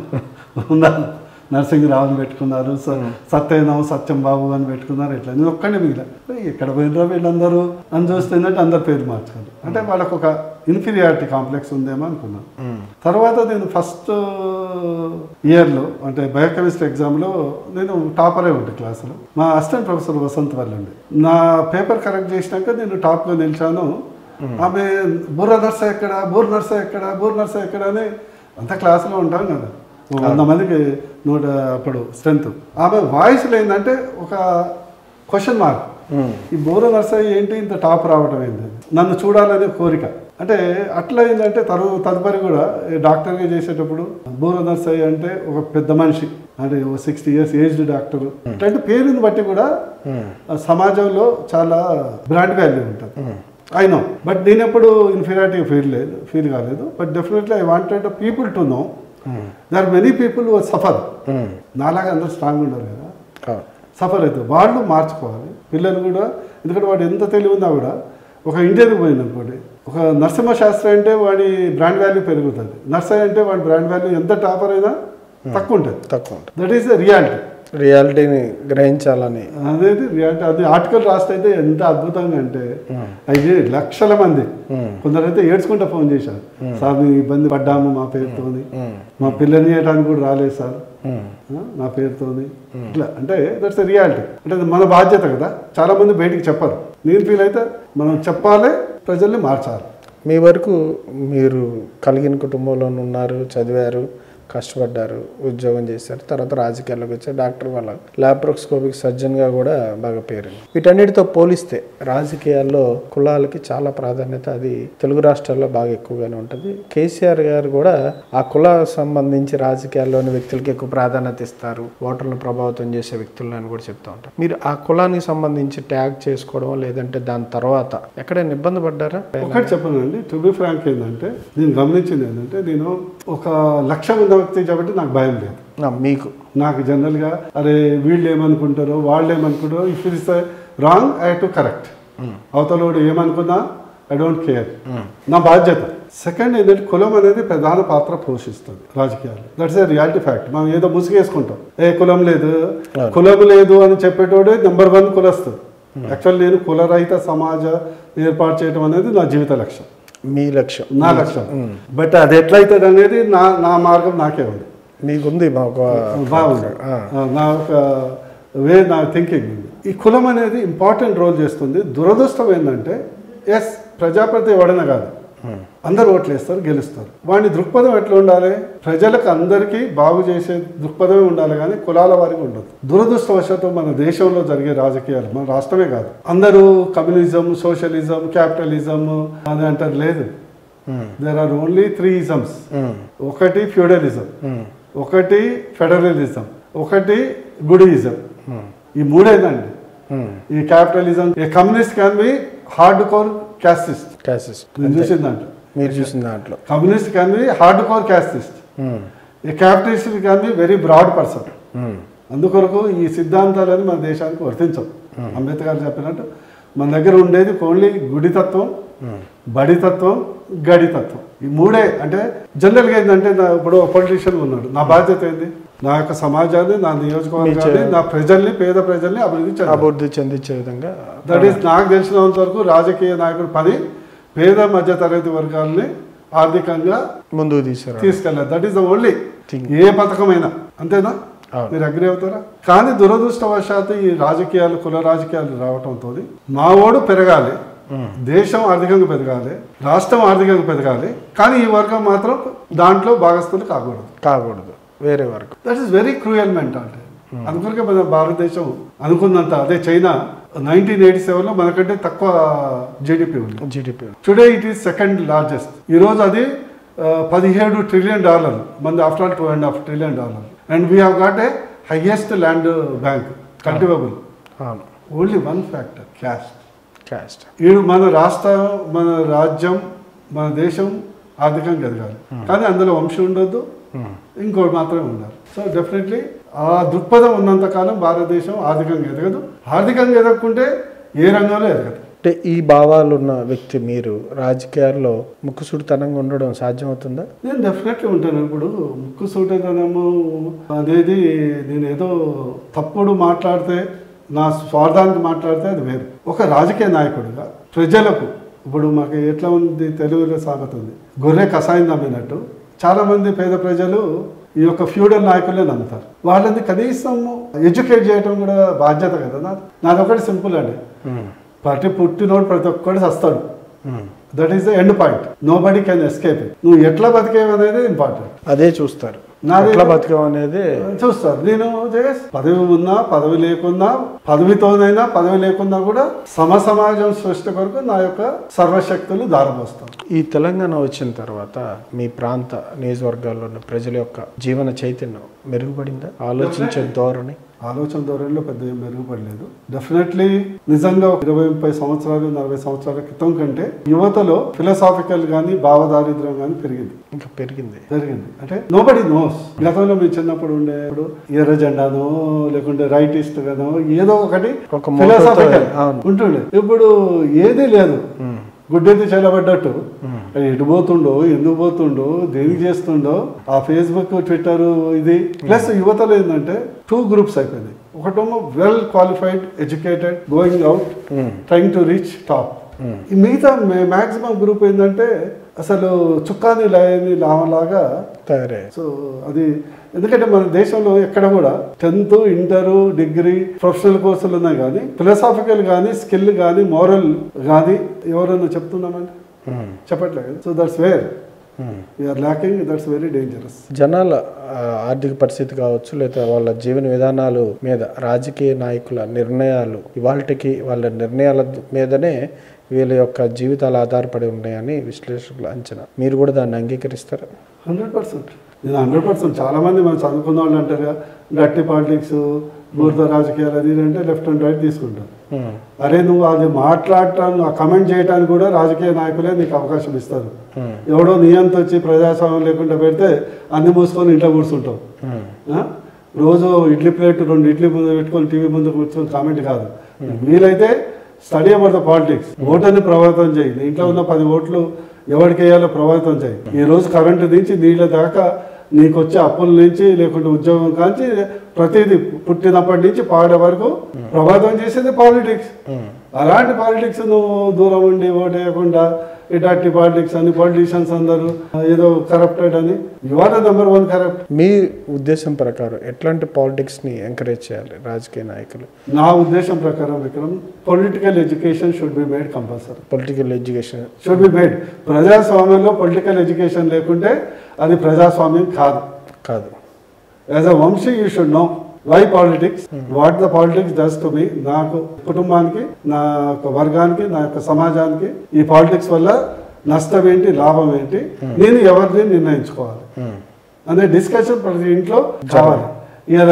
[SPEAKER 2] ఉన్నాను నర్సింగ్ రావు అని పెట్టుకున్నారు స- సత్యనావు సత్యం బాబు అని పెట్టుకున్నారు ఇట్లా నేను ఒక్కడే మిగిలిన ఎక్కడ పోయినరా వీళ్ళందరూ అని చూస్తే ఏంటంటే అందరి పేరు మార్చుకున్నారు అంటే వాళ్ళకు ఒక ఇన్ఫీరియారిటీ కాంప్లెక్స్ ఉందేమో అనుకున్నాను తర్వాత నేను ఫస్ట్ ఇయర్లో అంటే బయోకెమిస్ట్రీ ఎగ్జామ్లో నేను టాపరే ఉండే క్లాసులో మా అసిస్టెంట్ ప్రొఫెసర్ వసంత్ వాళ్ళు ఉండే నా పేపర్ కరెక్ట్ చేసినాక నేను టాప్గా నిలిచాను ఆమె బుర్ర నర్స ఎక్కడ బుర్ర నర్స ఎక్కడ బుర్ర నర్స ఎక్కడ అని అంత క్లాసులో ఉంటాం కదా ఓ వంద మందికి నూట అప్పుడు స్ట్రెంత్ ఆమె వాయిస్లో ఏంటంటే ఒక క్వశ్చన్ మార్క్ ఈ బోర నర్సయ్య ఏంటి ఇంత టాప్ రావటం ఏంటి నన్ను చూడాలనే కోరిక అంటే అట్లా ఏంటంటే తరు తదుపరి కూడా ఈ డాక్టర్గా చేసేటప్పుడు బోర నర్సయ్య అంటే ఒక పెద్ద మనిషి అంటే ఒక సిక్స్టీ ఇయర్స్ ఏజ్డ్ డాక్టర్ అంటే పేరుని బట్టి కూడా ఆ సమాజంలో చాలా బ్రాండ్ వాల్యూ ఉంటుంది ఐ నో బట్ నేను ఎప్పుడు ఇన్ఫీరియారిటీ ఫీల్ లేదు ఫీల్ కాలేదు but definitely I wanted people to know there many people suffer నాలాగా అందరూ స్ట్రాంగ్ ఉండరు కదా
[SPEAKER 1] అవును
[SPEAKER 2] సఫర్ అవుతుంది వాళ్ళు మార్చుకోవాలి పిల్లలు కూడా ఎందుకంటే వాడు ఎంత తెలివి ఉన్నా కూడా ఒక ఇండియన్కి పోయింది అనుకోండి ఒక నరసింహ శాస్త్రి అంటే వాడి బ్రాండ్ వాల్యూ పెరుగుతుంది నర్సరీ అంటే వాడి బ్రాండ్ వాల్యూ ఎంత టాపర్ అయినా తక్కువ ఉంటుంది
[SPEAKER 1] తక్కువ ఉంటుంది
[SPEAKER 2] దట్ ఈస్ ద రియాలిటీ
[SPEAKER 1] రియాలిటీని గ్రహించాలని
[SPEAKER 2] అనేది రియాలిటీ అది ఆర్టికల్ రాస్తే అయితే ఎంత అద్భుతంగా అంటే అయితే లక్షల మంది కొందరైతే ఏడ్చుకుంటా ఫోన్ చేశారు సార్ మేము ఇబ్బంది పడ్డాము మా పేరుతోని మా పిల్లని చేయడానికి కూడా రాలేదు సార్ ఆ, నా పేరుతోని ఇట్లా అంటే దట్స్ రియాలిటీ అంటే అది మన బాధ్యత కదా చాలా మంది బయటికి చెప్పరు నేను ఫీల్ అయితే మనం చెప్పాలి ప్రజల్ని మార్చాలి
[SPEAKER 1] మీ వరకు మీరు కలిగిన కుటుంబంలో ఉన్నారు చదివారు కష్టపడ్డారు ఉద్యోగం చేశారు తర్వాత రాజకీయాల్లోకి వచ్చారు డాక్టర్ వాళ్ళ ల్యాప్రోస్కోపిక్ సర్జన్గా కూడా బాగా పేరుంది వీటన్నిటితో పోలిస్తే రాజకీయాల్లో కులాలకి చాలా ప్రాధాన్యత అది తెలుగు రాష్ట్రాల్లో బాగా ఎక్కువగానే ఉంటుంది కేసీఆర్ గారు కూడా ఆ కుల సంబంధించి రాజకీయాల్లోని వ్యక్తులకి ఎక్కువ ప్రాధాన్యత ఇస్తారు ఓటర్లను ప్రభావితం చేసే వ్యక్తులను అని కూడా చెప్తూ ఉంటారు మీరు ఆ కులానికి సంబంధించి ట్యాగ్ చేసుకోవడం లేదంటే దాని తర్వాత ఎక్కడైనా ఇబ్బంది పడ్డారా
[SPEAKER 2] ఒకటి చెప్పనండి టు బి ఫ్రాంక్ ఏంటంటే నేను గమనించింది ఏంటంటే నేను ఒక లక్ష్యం ఉన్న వ్యక్తి కాబట్టి నాకు భయం లేదు
[SPEAKER 1] ఆ, మీకు
[SPEAKER 2] నాకు జనరల్గా అరే వీళ్ళు ఏమనుకుంటారో వాళ్ళు ఏమనుకుంటారో if is wrong I to correct అవతలోడు ఏమనుకున్నా ఐ డోంట్ కేర్ నా బాధ్యత సెకండ్ ఏంటంటే కులం అనేది ప్రధాన పాత్ర పోషిస్తుంది రాజకీయాలు దట్స్ ఏ రియాలిటీ ఫ్యాక్ట్ మనం ఏదో ముసుగేసుకుంటాం ఏ కులం లేదు కులం లేదు అని చెప్పేటోడే నెంబర్ వన్ కులస్తుంది యాక్చువల్ నేను కులరహిత సమాజ ఏర్పాటు చేయడం అనేది నా జీవిత లక్ష్యం
[SPEAKER 1] మీ లక్ష్యం
[SPEAKER 2] నా లక్ష్యం బట్ అది ఎట్లయితుంది అనేది నా నా మార్గం నాకే ఉంది
[SPEAKER 1] మీకుంది మా ఒక
[SPEAKER 2] బాగుంది
[SPEAKER 1] ఆ.
[SPEAKER 2] ఆ, నా ఒక వే నా థింకింగ్ ఉంది ఈ కులం అనేది ఇంపార్టెంట్ రోల్ చేస్తుంది దురదృష్టం ఏంటంటే ఎస్ ప్రజాపతి ఎవడైనా కాదు అందరు ఓట్లు వేస్తారు గెలుస్తారు వాడి దృక్పథం ఎట్లా ఉండాలి ప్రజలకు అందరికీ బాగు చేసే దృక్పథమే ఉండాలి కానీ కులాల వారికి ఉండదు దురదృష్టవశాత్తు మన దేశంలో జరిగే రాజకీయాలు మన రాష్ట్రమే కాదు అందరూ కమ్యూనిజం సోషలిజం క్యాపిటలిజం అని అంటారు లేదు there are only three isms ఒకటి ఫ్యూడలిజం ఒకటి ఫెడరలిజం ఒకటి గుడియిజం ఈ మూడేనండి ఈ capitalism a communist can be hard core casteist
[SPEAKER 1] cases
[SPEAKER 2] నేను చూసిన దాంట్లో
[SPEAKER 1] మీరు చూసిన దాంట్లో
[SPEAKER 2] communist can be hard core casteist
[SPEAKER 1] um,
[SPEAKER 2] a capitalist can be very broad person
[SPEAKER 1] um,
[SPEAKER 2] అందుకొరకు ఈ సిద్ధాంతాలని మన దేశానికి వర్తించవు అంబేద్కర్ చెప్పినట్టు మన దగ్గర ఉండేది ఓన్లీ గుడితత్వం బడితత్వం గడితత్వం ఈ మూడే అంటే జనరల్గా ఏంటంటే నా ఇప్పుడు పొలిటీషియన్ ఉన్నాడు నా బాధ్యత ఏంది నా యొక్క సమాజాన్ని నా నియోజకవర్గాన్ని నా ప్రజల్ని పేద ప్రజల్ని అభివృద్ధి చేయాలి
[SPEAKER 1] అభివృద్ధి చెందించే విధంగా
[SPEAKER 2] దట్ ఈస్ నాకు తెలిసినంత వరకు రాజకీయ నాయకుడు పని పేద మధ్య తరగతి వర్గాల్ని ఆర్థికంగా
[SPEAKER 1] ముందుకు తీసుకురా
[SPEAKER 2] తీసుకెళ్ళాలి that is the only
[SPEAKER 1] Thing.
[SPEAKER 2] ఏ పథకమైనా అంతేనా
[SPEAKER 1] అవును.
[SPEAKER 2] మీరు అగ్రి అవుతారా కానీ దురదృష్టవశాత్తు ఈ రాజకీయాలు కుల రాజకీయాలు రావటంతో మా ఓడు పెరగాలి దేశం ఆర్థికంగా పెరగాలి రాష్ట్రం ఆర్థికంగా పెరగాలి కానీ ఈ వర్గం మాత్రం దాంట్లో భాగస్థులు కాకూడదు
[SPEAKER 1] కాకూడదు వేరే వరకు
[SPEAKER 2] that is very cruel mentality అందుకొరకే మన భారతదేశం అనుకున్నంత అదే చైనా నైన్టీన్ ఎయిటీ సెవెన్లో మనకంటే తక్కువ జీడిపి ఉంది
[SPEAKER 1] GDP
[SPEAKER 2] today it is second largest ఈరోజు అది ఆ, పదిహేడు ట్రిలియన్ డాలర్ మంది after all two and half trillion dollar and we have got a highest land bank cultivable
[SPEAKER 1] అవును
[SPEAKER 2] only one factor caste
[SPEAKER 1] caste
[SPEAKER 2] ఈడు మన రాష్ట్రం మన రాజ్యం మన దేశం ఆర్థికంగా ఎదగాలి కానీ అందులో వంశం ఉండొద్దు ఇంకోటి మాత్రమే ఉండాలి సో డెఫినెట్లీ ఆ దృక్పథం ఉన్నంత కాలం భారతదేశం ఆర్థికంగా ఎదగదు ఆర్థికంగా ఎదగకుంటే ఏ రంగంలో ఎదగదు
[SPEAKER 1] అంటే ఈ భావాలు ఉన్న వ్యక్తి మీరు రాజకీయాల్లో ముక్కుసూడితనంగా ఉండడం సాధ్యమవుతుందా
[SPEAKER 2] నేను డెఫినెట్లీ ఉంటాను ఇప్పుడు ముక్కు సూటదనము అనేది నేను ఏదో తప్పుడు మాట్లాడితే నా స్వార్థానికి మాట్లాడితే అది వేరు ఒక రాజకీయ నాయకుడిగా ప్రజలకు ఇప్పుడు మాకు ఎట్లా ఉంది తెలుగులో సామెత ఉంది గొర్రె కషాయం నమ్మినట్టు చాలా మంది పేద ప్రజలు ఈ యొక్క ఫ్యూడల్ నాయకులే నమ్ముతారు వాళ్ళని కనీసం ఎడ్యుకేట్ చేయడం కూడా బాధ్యత కదా నాది నాదొకటి సింపుల్ అండి ప్రతి పుట్టినోడు ప్రతి ఒక్కడు వస్తాడు that is the end point nobody can escape నువ్వు ఎట్లా బతికేవి అనేది ఇంపార్టెంట్
[SPEAKER 1] అదే చూస్తారు
[SPEAKER 2] నాది-
[SPEAKER 1] ఎట్లా బతకం అనేది
[SPEAKER 2] చూస్తారు నేను జగస్ పదవి ఉన్నా పదవి లేకున్నా పదవితోనైనా పదవి లేకున్నా కూడా సమ సమాజం సృష్టి కొరకు నా యొక్క సర్వశక్తులు దారమోస్తాను
[SPEAKER 1] ఈ తెలంగాణ వచ్చిన తర్వాత మీ ప్రాంత నియోజకవర్గాల్లో ఉన్న ప్రజల యొక్క జీవన చైతన్యం మెరుగుపడిందా ఆలోచించే ధోరణి
[SPEAKER 2] ఆలోచన ధోరణిలో పెద్ద ఏం మెరుగుపడలేదు డెఫినెట్లీ నిజంగా ఒక ఇరవై ముప్పై సంవత్సరాలు నలభై సంవత్సరాల క్రితం కంటే యువతలో ఫిలసాఫికల్ కానీ భావదారిద్ర్యం కానీ పెరిగింది
[SPEAKER 1] ఇంకా పెరిగింది
[SPEAKER 2] జరిగింది అంటే నోబడి నోస్ గతంలో మేము చిన్నప్పుడు ఉండేప్పుడు ఎర్ర జెండానో లేకుంటే రైటిస్ట్ గానో ఏదో ఒకటి
[SPEAKER 1] ఒక మోటోతో-
[SPEAKER 2] ఫిలసాఫికల్
[SPEAKER 1] అవును.
[SPEAKER 2] ఉంటుండే ఇప్పుడు ఏదీ లేదు
[SPEAKER 1] ఉమ్.
[SPEAKER 2] గుడ్డెత్తి చెలబడ్డట్టు
[SPEAKER 1] ఉమ్.
[SPEAKER 2] అది ఎటు పోతుండో ఎందుకు పోతుండో దేనికి చేస్తుండో ఆ ఫేస్బుక్ ట్విట్టర్ ఇది ప్లస్ యువతలో ఏంటంటే టూ గ్రూప్స్ అయిపోయినాయి ఒకటేమో well qualified educated going out
[SPEAKER 1] um.
[SPEAKER 2] Trying to reach top
[SPEAKER 1] um.
[SPEAKER 2] ఈ మిగతా మ్యాక్సిమం గ్రూప్ ఏంటంటే అసలు చుక్కాని లాయని లావలాగా
[SPEAKER 1] తయారయ్యాయి
[SPEAKER 2] సో అది ఎందుకంటే మన దేశంలో ఎక్కడ కూడా టెన్త్ ఇంటరు డిగ్రీ ప్రొఫెషనల్ కోర్సులు ఉన్నాయి కానీ ఫిలసాఫికల్ కానీ స్కిల్ కానీ మోరల్ కానీ ఎవరైనా చెప్తున్నామండి
[SPEAKER 1] ఉమ్.
[SPEAKER 2] చెప్పట్లేదు so that's where
[SPEAKER 1] um.
[SPEAKER 2] We are lacking that's very dangerous
[SPEAKER 1] జనాల ఆ, ఆర్థిక పరిస్థితి కావచ్చు లేదా వాళ్ళ జీవన విధానాలు మీద రాజకీయ నాయకుల నిర్ణయాలు ఇవాళకి వాళ్ళ నిర్ణయాల మీదనే వీళ్ళ యొక్క జీవితాలు ఆధారపడి ఉన్నాయని విశ్లేషకుల అంచనా మీరు కూడా దాన్ని అంగీకరిస్తారా
[SPEAKER 2] హండ్రెడ్ పర్సెంట్ నేను హండ్రెడ్ పర్సెంట్ చాలా మంది మనం చదువుకున్న వాళ్ళు అంటారు కదా, గట్టి పాలిటిక్స్ బూర్ద రాజకీయాలు అది ఇది అంటే లెఫ్ట్ అండ్ రైట్ తీసుకుంటారు
[SPEAKER 1] ఉమ్.
[SPEAKER 2] అరే నువ్వు అది మాట్లాడటాను కమెంట్ చేయడానికి కూడా రాజకీయ నాయకులే నీకు అవకాశం ఇస్తారు
[SPEAKER 1] ఉమ్.
[SPEAKER 2] ఎవడో నియంత వచ్చి ప్రజాస్వామ్యం లేకుండా పెడితే అన్ని మూసుకొని ఇంట్లో కూర్చుంటావు
[SPEAKER 1] ఉమ్.
[SPEAKER 2] ఆ? రోజు ఇడ్లీ ప్లేట్ రెండు ఇడ్లీ ముందు పెట్టుకొని టీవీ ముందు కూర్చొని కామెంట్ కాదు వీలైతే స్టడీ అబౌట్ ద పాలిటిక్స్ ఓటర్ని ప్రభావితం చేయి నీ ఇంట్లో ఉన్న పది ఓట్లు ఎవరికి వేయాలో ప్రభావితం చేయి ఈ రోజు కరెంటు నుంచి నీళ్ళ దాకా నీకు వచ్చే అప్పుల నుంచి లేకుంటే ఉద్యోగం కాంచి ప్రతిదీ పుట్టినప్పటి నుంచి పాడే వరకు ప్రభావితం చేసేది పాలిటిక్స్
[SPEAKER 1] ఉమ్.
[SPEAKER 2] అలాంటి పాలిటిక్స్ నువ్వు దూరం ఉండి ఓటేయకుండా ఇటాటి పాలిటిక్స్ అని పొలిటీషియన్స్ అందరూ ఏదో కరప్టెడ్ అని you are the number one corrupt
[SPEAKER 1] మీ ఉద్దేశం ప్రకారం ఎట్లాంటి పాలిటిక్స్ని ఎంకరేజ్ చేయాలి రాజకీయ నాయకులు
[SPEAKER 2] నా ఉద్దేశం ప్రకారం Vikram political education should be made compulsory
[SPEAKER 1] political education
[SPEAKER 2] should be made ప్రజాస్వామ్యంలో పొలిటికల్ ఎడ్యుకేషన్ లేకుంటే అది ప్రజాస్వామ్యం కాదు
[SPEAKER 1] కాదు
[SPEAKER 2] as a Vamshi you should know why politics what the politics does to me నాకు కుటుంబానికి నా యొక్క వర్గానికి నా యొక్క సమాజానికి ఈ పాలిటిక్స్ వల్ల నష్టం ఏంటి లాభం ఏంటి నేను ఎవరిని నిర్ణయించుకోవాలి
[SPEAKER 1] ఉమ్.
[SPEAKER 2] అనే డిస్కషన్ ప్రతి ఇంట్లో కావాలి ఇక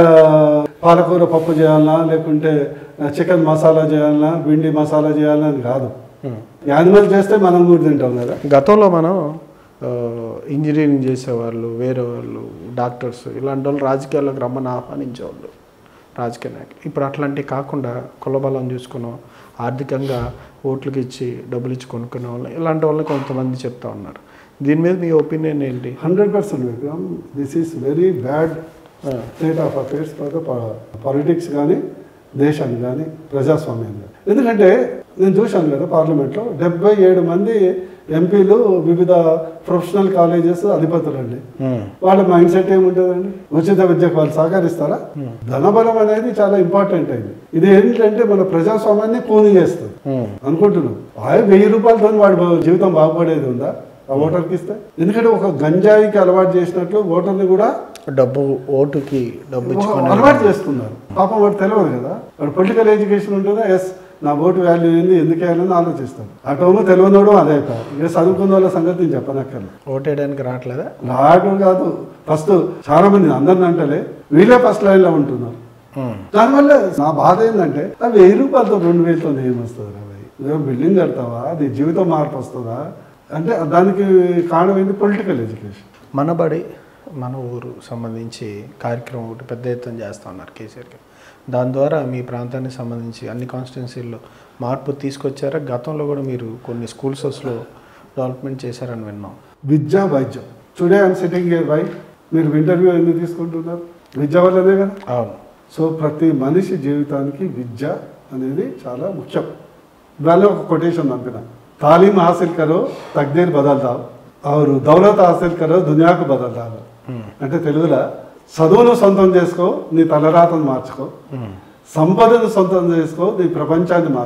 [SPEAKER 2] పాలకూర పప్పు చేయాలన్నా లేకుంటే చికెన్ మసాలా చేయాలన్నా భిండి మసాలా చేయాలన్నా అని కాదు
[SPEAKER 1] ఉమ్.
[SPEAKER 2] యానిమల్ చేస్తే మనం కూడా తింటాం కదా
[SPEAKER 1] గతంలో మనం ఆ, ఇంజనీరింగ్ చేసేవాళ్ళు వేరే వాళ్ళు డాక్టర్స్ ఇలాంటి వాళ్ళు రాజకీయాల్లోకి రమ్మని ఆహ్వానించేవాళ్ళు రాజకీయ నాయకులు ఇప్పుడు అట్లాంటివి కాకుండా కులబలం చూసుకున్నాం ఆర్థికంగా ఓట్లకి ఇచ్చి డబ్బులు ఇచ్చి కొనుక్కునే వాళ్ళు ఇలాంటి వాళ్ళని కొంతమంది చెప్తా ఉన్నారు దీని మీద మీ ఒపీనియన్ ఏంటి
[SPEAKER 2] hundred percent Vikram this is very bad state of affairs for the politics కానీ దేశాన్ని కానీ ప్రజాస్వామ్యం కానీ ఎందుకంటే నేను చూశాను కదా పార్లమెంట్లో డెబ్బై ఏడు మంది ఎంపీలు వివిధ ప్రొఫెషనల్ కాలేజెస్ అధిపతులండి
[SPEAKER 1] ఉమ్.
[SPEAKER 2] వాళ్ళ మైండ్ సెట్ ఏముంటుందండి ఉచిత విద్యకు వాళ్ళు సహకరిస్తారా ధనబలం అనేది చాలా ఇంపార్టెంట్ అయింది ఇది ఏంటంటే మన ప్రజాస్వామ్యాన్ని కూని చేస్తుంది
[SPEAKER 1] ఉమ్.
[SPEAKER 2] అనుకుంటున్నాం ఆయన వెయ్యి రూపాయలతో వాడి బా- జీవితం బాగుపడేది ఉందా ఆ ఓటర్కి ఇస్తే ఎందుకంటే ఒక గంజాయికి అలవాటు చేసినట్లు ఓటర్ని కూడా
[SPEAKER 1] డబ్బు ఓటుకి డబ్బు
[SPEAKER 2] ఒక
[SPEAKER 1] ఇచ్చుకొని
[SPEAKER 2] అలవాటు చేస్తున్నారు పాపం వాడు తెలియదు కదా వాడు పొలిటికల్ ఎడ్యుకేషన్ ఉంటుందా ఎస్ నా ఓటు వాల్యూ ఏంది ఎందుకు వేయాలని ఆలోచిస్తాడు అటోమో తెలియనోడు అదే అయిపోయారు ఇక చదువుకున్న వాళ్ళ సంగతి నేను చెప్పనక్కర్లేదు
[SPEAKER 1] ఓటేయడానికి రావట్లేదా
[SPEAKER 2] రాడు కాదు ఫస్ట్ చాలా మంది అందరిని అంటలే వీళ్ళే ఫస్ట్ లైన్ లో ఉంటున్నారు
[SPEAKER 1] ఉమ్.
[SPEAKER 2] దానివల్ల నా బాధ ఏంటంటే ఆ వెయ్యి రూపాయలతో రెండు వేలతో ఏం వస్తుంది రాబాయ్ నువ్వు బిల్డింగ్ కడతావా నీ జీవితం మార్పు వస్తుందా అంటే దానికి కారణం ఏంటి పొలిటికల్ ఎడ్యుకేషన్
[SPEAKER 1] మనబడి మన ఊరు సంబంధించి కార్యక్రమం ఒకటి పెద్ద ఎత్తున చేస్తా ఉన్నారు కేసీఆర్ గారు దాని ద్వారా మీ ప్రాంతానికి సంబంధించి అన్ని కాన్స్టిట్యున్సీల్లో మార్పు తీసుకొచ్చారా గతంలో కూడా మీరు కొన్ని స్కూల్సెస్లో డెవలప్మెంట్ చేశారని విన్నాం
[SPEAKER 2] విద్య వైద్యం today I'm sitting a why మీరు ఇంటర్వ్యూ ఎందుకు తీసుకుంటున్నారు విద్య వల్లనే కదా
[SPEAKER 1] అవును
[SPEAKER 2] సో ప్రతి మనిషి జీవితానికి విద్య అనేది చాలా ముఖ్యం ఇవాళ ఒక కొటేషన్ పంపిన తాలీం హాసిల్ కరో తగ్దీర్ బదల్తావు ఆరు దౌలత్ హాసిల్ కరో దునియాకు బదల్తావు
[SPEAKER 1] ఉమ్.
[SPEAKER 2] అంటే తెలుగులో చదువును సొంతం చేసుకో నీ తలరాతను మార్చుకో
[SPEAKER 1] ఉమ్.
[SPEAKER 2] సంపదను సొంతం చేసుకో నీ ప్రపంచాన్ని మార్చు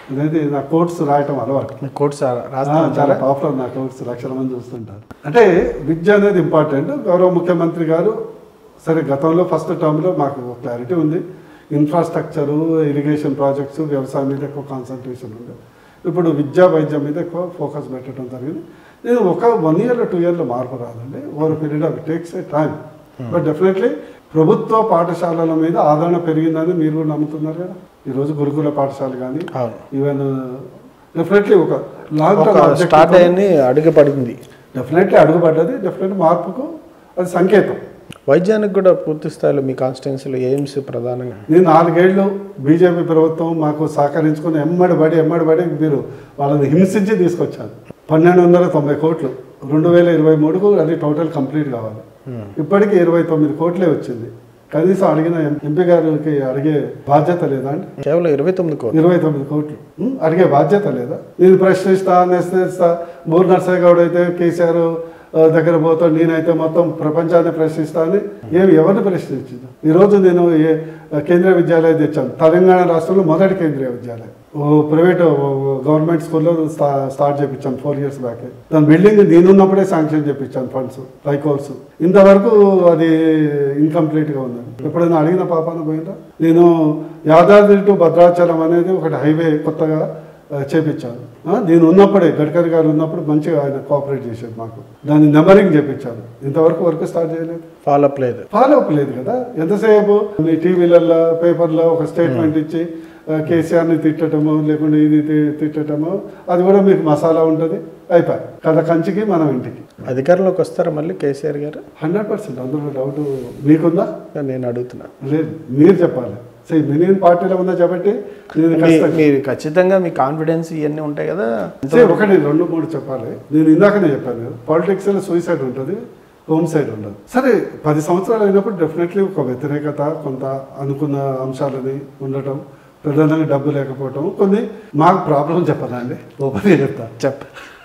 [SPEAKER 2] అనేది నా కోర్స్ రాయటం అలవాటు
[SPEAKER 1] మీ కోర్స్
[SPEAKER 2] ఆ,
[SPEAKER 1] రాస్తా
[SPEAKER 2] చాలా పాపులర్ నా కోర్స్ లక్షల మంది చూస్తుంటారు అంటే విద్య అనేది ఇంపార్టెంట్ గౌరవ ముఖ్యమంత్రి గారు సరే గతంలో ఫస్ట్ టర్మ్లో మాకు క్లారిటీ ఉంది ఇన్ఫ్రాస్ట్రక్చరు ఇరిగేషన్ ప్రాజెక్ట్స్ వ్యవసాయం మీద ఎక్కువ కాన్సన్ట్రేషన్ ఉంది ఇప్పుడు విద్యా వైద్యం మీద ఎక్కువ ఫోకస్ పెట్టడం జరిగింది నేను ఒక వన్ ఇయర్లో టూ ఇయర్లో మార్పు రాదండి over period of takes a time but definitely ప్రభుత్వ పాఠశాలల మీద ఆదరణ పెరిగిందని మీరు కూడా నమ్ముతున్నారు కదా ఈరోజు గురుకుల పాఠశాల కానీ
[SPEAKER 1] అవును
[SPEAKER 2] ఈవెన్ డెఫినెట్లీ ఒక లాంగ్
[SPEAKER 1] ఒక
[SPEAKER 2] టర్మ్
[SPEAKER 1] స్టార్ట్ అయ్యి అడుగు పడింది
[SPEAKER 2] డెఫినెట్లీ అడుగుపడ్డది డెఫినెట్ మార్పుకు అది సంకేతం
[SPEAKER 1] వైద్యానికి కూడా పూర్తి స్థాయిలో మీ కాన్స్టిట్యున్సీలో ఎయిమ్స్ ప్రధానంగా
[SPEAKER 2] నేను నాలుగేళ్లు బీజేపీ ప్రభుత్వం మాకు సహకరించుకుని ఎమ్మడి పడి ఎమ్మడి పడి మీరు వాళ్ళని హింసించి తీసుకొచ్చారు పన్నెండు వందల తొంభై కోట్లు రెండు వేల ఇరవై మూడుకు అది టోటల్ కంప్లీట్ కావాలి ఇప్పటికి ఇరవై తొమ్మిది కోట్లే వచ్చింది కనీసం అడిగిన ఎం- ఎంపీ గారికి అడిగే బాధ్యత లేదా అండి
[SPEAKER 1] కేవలం ఇరవై తొమ్మిది కోట్లు
[SPEAKER 2] ఇరవై తొమ్మిది కోట్లు ఉం? అడిగే బాధ్యత లేదా నేను ప్రశ్నిస్తా నిశ్చయిస్తా బూర్ నర్సయ్య గౌడ్ అయితే కేసీఆర్ ఆ, దగ్గర పోతా నేనైతే మొత్తం ప్రపంచాన్ని ప్రశ్నిస్తా అని ఏమి ఎవరిని ప్రశ్నించింది ఈరోజు నేను ఏ కేంద్రీయ విద్యాలయం తెచ్చాను తెలంగాణ రాష్ట్రంలో మొదటి కేంద్రీయ విద్యాలయం ఓ ప్రైవేట్ గవర్నమెంట్ స్కూల్లో స్టా స్టార్ట్ చేయించాను ఫోర్ ఇయర్స్ బ్యాక్ దాని బిల్డింగ్ నేనున్నప్పుడే శాంక్షన్ చేయించాను ఫండ్స్ పై కోర్సు ఇంతవరకు అది ఇన్కంప్లీట్గా ఉంది ఎప్పుడైనా అడిగిన పాపాన పోయిందా నేను యాదాద్రి టు భద్రాచలం అనేది ఒకటి హైవే కొత్తగా ఆ, చేపించాను ఆ, నేను ఉన్నప్పుడే గడ్కరీ గారు ఉన్నప్పుడు మంచిగా ఆయన కోఆపరేట్ చేశారు మాకు దాన్ని నెంబరింగ్ చేపించాను ఇంతవరకు వర్క్ స్టార్ట్ చేయలేదు
[SPEAKER 1] ఫాలో అప్ లేదు
[SPEAKER 2] ఫాలో అప్ లేదు కదా ఎంతసేపు మీ టీవీలలో పేపర్లో ఒక స్టేట్మెంట్ ఇచ్చి ఆ, కేసీఆర్ని తిట్టటమో లేకుంటే ఇది తి- తిట్టటమో అది కూడా మీకు మసాలా ఉంటుంది అయిపోయి కథ కంచికి మనం ఇంటికి
[SPEAKER 1] అధికారంలోకి వస్తారా మళ్ళీ కేసీఆర్ గారు
[SPEAKER 2] హండ్రెడ్ పర్సెంట్ అందులో డౌట్ మీకుందా
[SPEAKER 1] నేను అడుగుతున్నా
[SPEAKER 2] లేదు మీరు చెప్పాలి సరే నేను పార్టీలో ఉందా చెప్పండి నేను
[SPEAKER 1] మీ-
[SPEAKER 2] ఖచ్చితంగా
[SPEAKER 1] మీరు ఖచ్చితంగా మీ కాన్ఫిడెన్స్ ఇవన్నీ ఉంటాయి కదా
[SPEAKER 2] సరే ఒకటి రెండు మూడు చెప్పాలి నేను ఇందాకనే చెప్పాను కదా పాలిటిక్స్లో సూసైడ్ ఉంటుంది హోమ్ సైడ్ ఉండదు సరే పది సంవత్సరాలు అయినప్పుడు డెఫినెట్లీ ఒక వ్యతిరేకత కొంత అనుకున్న అంశాలని ఉండటం ప్రధానంగా డబ్బు లేకపోవటం కొన్ని మాకు ప్రాబ్లం చెప్పదండి ఓపెన్గా చెప్తా
[SPEAKER 1] చెప్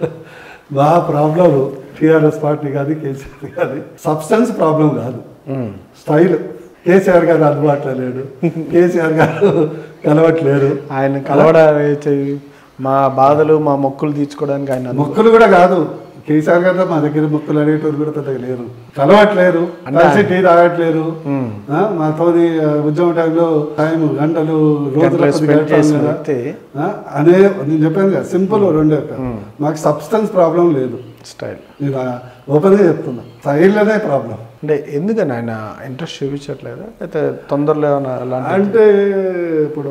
[SPEAKER 2] మా ప్రాబ్లం టీఆర్ఎస్ పార్టీ కానీ కేసీఆర్ కానీ సబ్స్టెన్స్ ప్రాబ్లం కాదు స్టైల్ కేసీఆర్ గారు అందుబాటులో లేడు కేసీఆర్ గారు కలవట్లేరు
[SPEAKER 1] ఆయన కలవడ మా బాధలు మా మొక్కులు తీర్చుకోవడానికి ఆయన అందుబాటులో-
[SPEAKER 2] మొక్కులు కూడా కాదు కేసీఆర్ గారు మా దగ్గర మొక్కులు అడిగేటోళ్ళు కూడా పెద్దగా లేరు కలవట్లేరు కలిసి టీ తాగట్లేరు
[SPEAKER 1] మ్మ్.
[SPEAKER 2] ఆ, మాతోని ఆ, ఉద్యమ టైంలో టైం గంటలు రోజులు
[SPEAKER 1] గంటలు
[SPEAKER 2] కొద్ది
[SPEAKER 1] spend
[SPEAKER 2] గంటలు
[SPEAKER 1] చేసిన
[SPEAKER 2] కదా.
[SPEAKER 1] వ్యక్తి
[SPEAKER 2] ఆ, అనే నేను చెప్పాను కదా సింపుల్ రెండే మాకు సబ్స్టెన్స్ ప్రాబ్లం లేదు
[SPEAKER 1] స్టైల్
[SPEAKER 2] నేను ఓపెన్గా చెప్తున్నా స్టైల్లోనే ప్రాబ్లం
[SPEAKER 1] అంటే ఎందుకని ఆయన ఇంట్రెస్ట్ చూపించట్లేదా అయితే తొందరలో ఏమైనా అలాంటి
[SPEAKER 2] అంటే ఇప్పుడు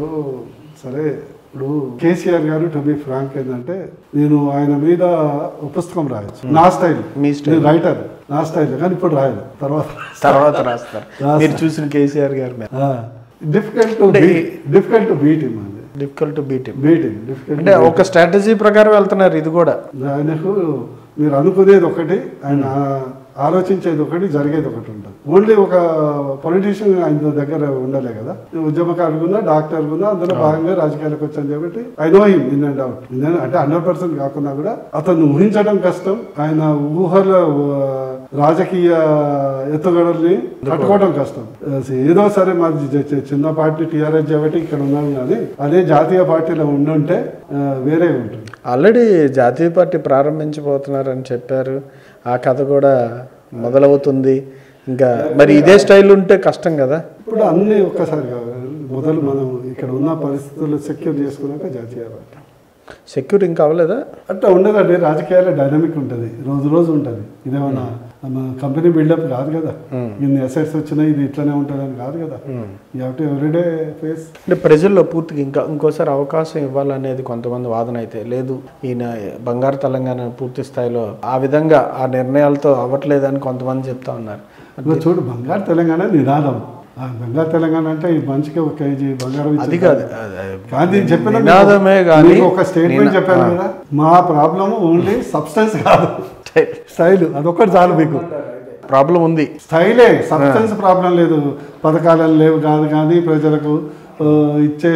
[SPEAKER 2] సరే ఇప్పుడు కేసీఆర్ గారు టు బి ఫ్రాంక్ ఏంటంటే నేను ఆయన మీద ఒక పుస్తకం రాయొచ్చు నా స్టైల్
[SPEAKER 1] మీ
[SPEAKER 2] నేను రైటర్ నా స్టైల్ కానీ ఇప్పుడు రాయను తర్వాత
[SPEAKER 1] తర్వాత రాస్తారు
[SPEAKER 2] రాస్తా.
[SPEAKER 1] మీరు చూసిన కేసీఆర్ గారి మీద
[SPEAKER 2] difficult to difficult to beat him అండి
[SPEAKER 1] difficult to beat
[SPEAKER 2] beat him difficult
[SPEAKER 1] అంటే ఒక స్ట్రాటజీ ప్రకారం వెళ్తున్నారు ఇది కూడా
[SPEAKER 2] ఆయనకు మీరు అనుకునేది ఒకటి ఆయన ఆలోచించేది ఒకటి జరిగేది ఒకటి ఉంటుంది ఓన్లీ ఒక పొలిటీషియన్ ఆయన దగ్గర ఉండలే కదా ఉద్యమకారుకున్నా డాక్టర్ కున్నా అందులో భాగంగా రాజకీయాలకు వచ్చాను కాబట్టి I know him in and out అంటే హండ్రెడ్ పర్సెంట్ కాకుండా కూడా అతను ఊహించడం కష్టం ఆయన ఊహల ఆ, రాజకీయ ఎత్తుగడల్ని తట్టుకోవడం కష్టం ఏదో సరే మాది చి- చి- చిన్న పార్టీ టీఆర్ఎస్ కాబట్టి ఇక్కడ ఉన్నాం కానీ అదే జాతీయ పార్టీలో ఉండుంటే ఆ, వేరే ఉంటుంది
[SPEAKER 1] ఆల్రెడీ జాతీయ పార్టీ ప్రారంభించబోతున్నారని చెప్పారు ఆ కథ కూడా మొదలవుతుంది ఇంకా మరి ఇదే స్టైల్ ఉంటే కష్టం కదా
[SPEAKER 2] ఇప్పుడు అన్ని ఒక్కసారి కావాలి మొదలు మనం ఇక్కడ ఉన్న పరిస్థితులు సెక్యూర్ చేసుకున్నాక జాతీయ పార్టీ
[SPEAKER 1] సెక్యూర్ ఇంకా అవ్వలేదా
[SPEAKER 2] అట్లా ఉండదండి రాజకీయాల డైనమిక్ ఉంటుంది రోజు రోజు ఉంటుంది ఇదేమన్నా మన కంపెనీ బిల్డప్ కాదు కదా ఇన్ని అసెట్స్ వచ్చినాయి ఇది ఇట్లనే ఉంటుందని కాదు కదా you have to everyday face
[SPEAKER 1] అంటే ప్రజల్లో పూర్తిగా ఇంకా ఇంకోసారి అవకాశం ఇవ్వాలనేది కొంతమంది వాదన అయితే లేదు ఈయన బంగారు తెలంగాణ పూర్తి స్థాయిలో ఆ విధంగా ఆ నిర్ణయాలతో అవ్వట్లేదని కొంతమంది చెప్తా ఉన్నారు
[SPEAKER 2] ఇదిగో చూడు బంగారు తెలంగాణ నినాదం ఆ బంగారు తెలంగాణ అంటే ఈ మనిషికి ఒక కేజీ బంగారం ఇచ్చే
[SPEAKER 1] అది కాదు అది- అది
[SPEAKER 2] కానీ నేను చెప్పిన మీకు-
[SPEAKER 1] నినాదమే కానీ
[SPEAKER 2] మీకు ఒక స్టేట్మెంట్
[SPEAKER 1] నినా-
[SPEAKER 2] చెప్పాను
[SPEAKER 1] ఆ.
[SPEAKER 2] కదా మా ప్రాబ్లం ఓన్లీ సబ్స్టెన్స్ కాదు స్టైల్ అదొక్కటి చాలు మీకు
[SPEAKER 1] ప్రాబ్లం ఉంది
[SPEAKER 2] స్టైలే సబ్స్టెన్స్ ప్రాబ్లం లేదు పథకాలు లేవు కాదు కానీ ప్రజలకు ఆ, ఇచ్చే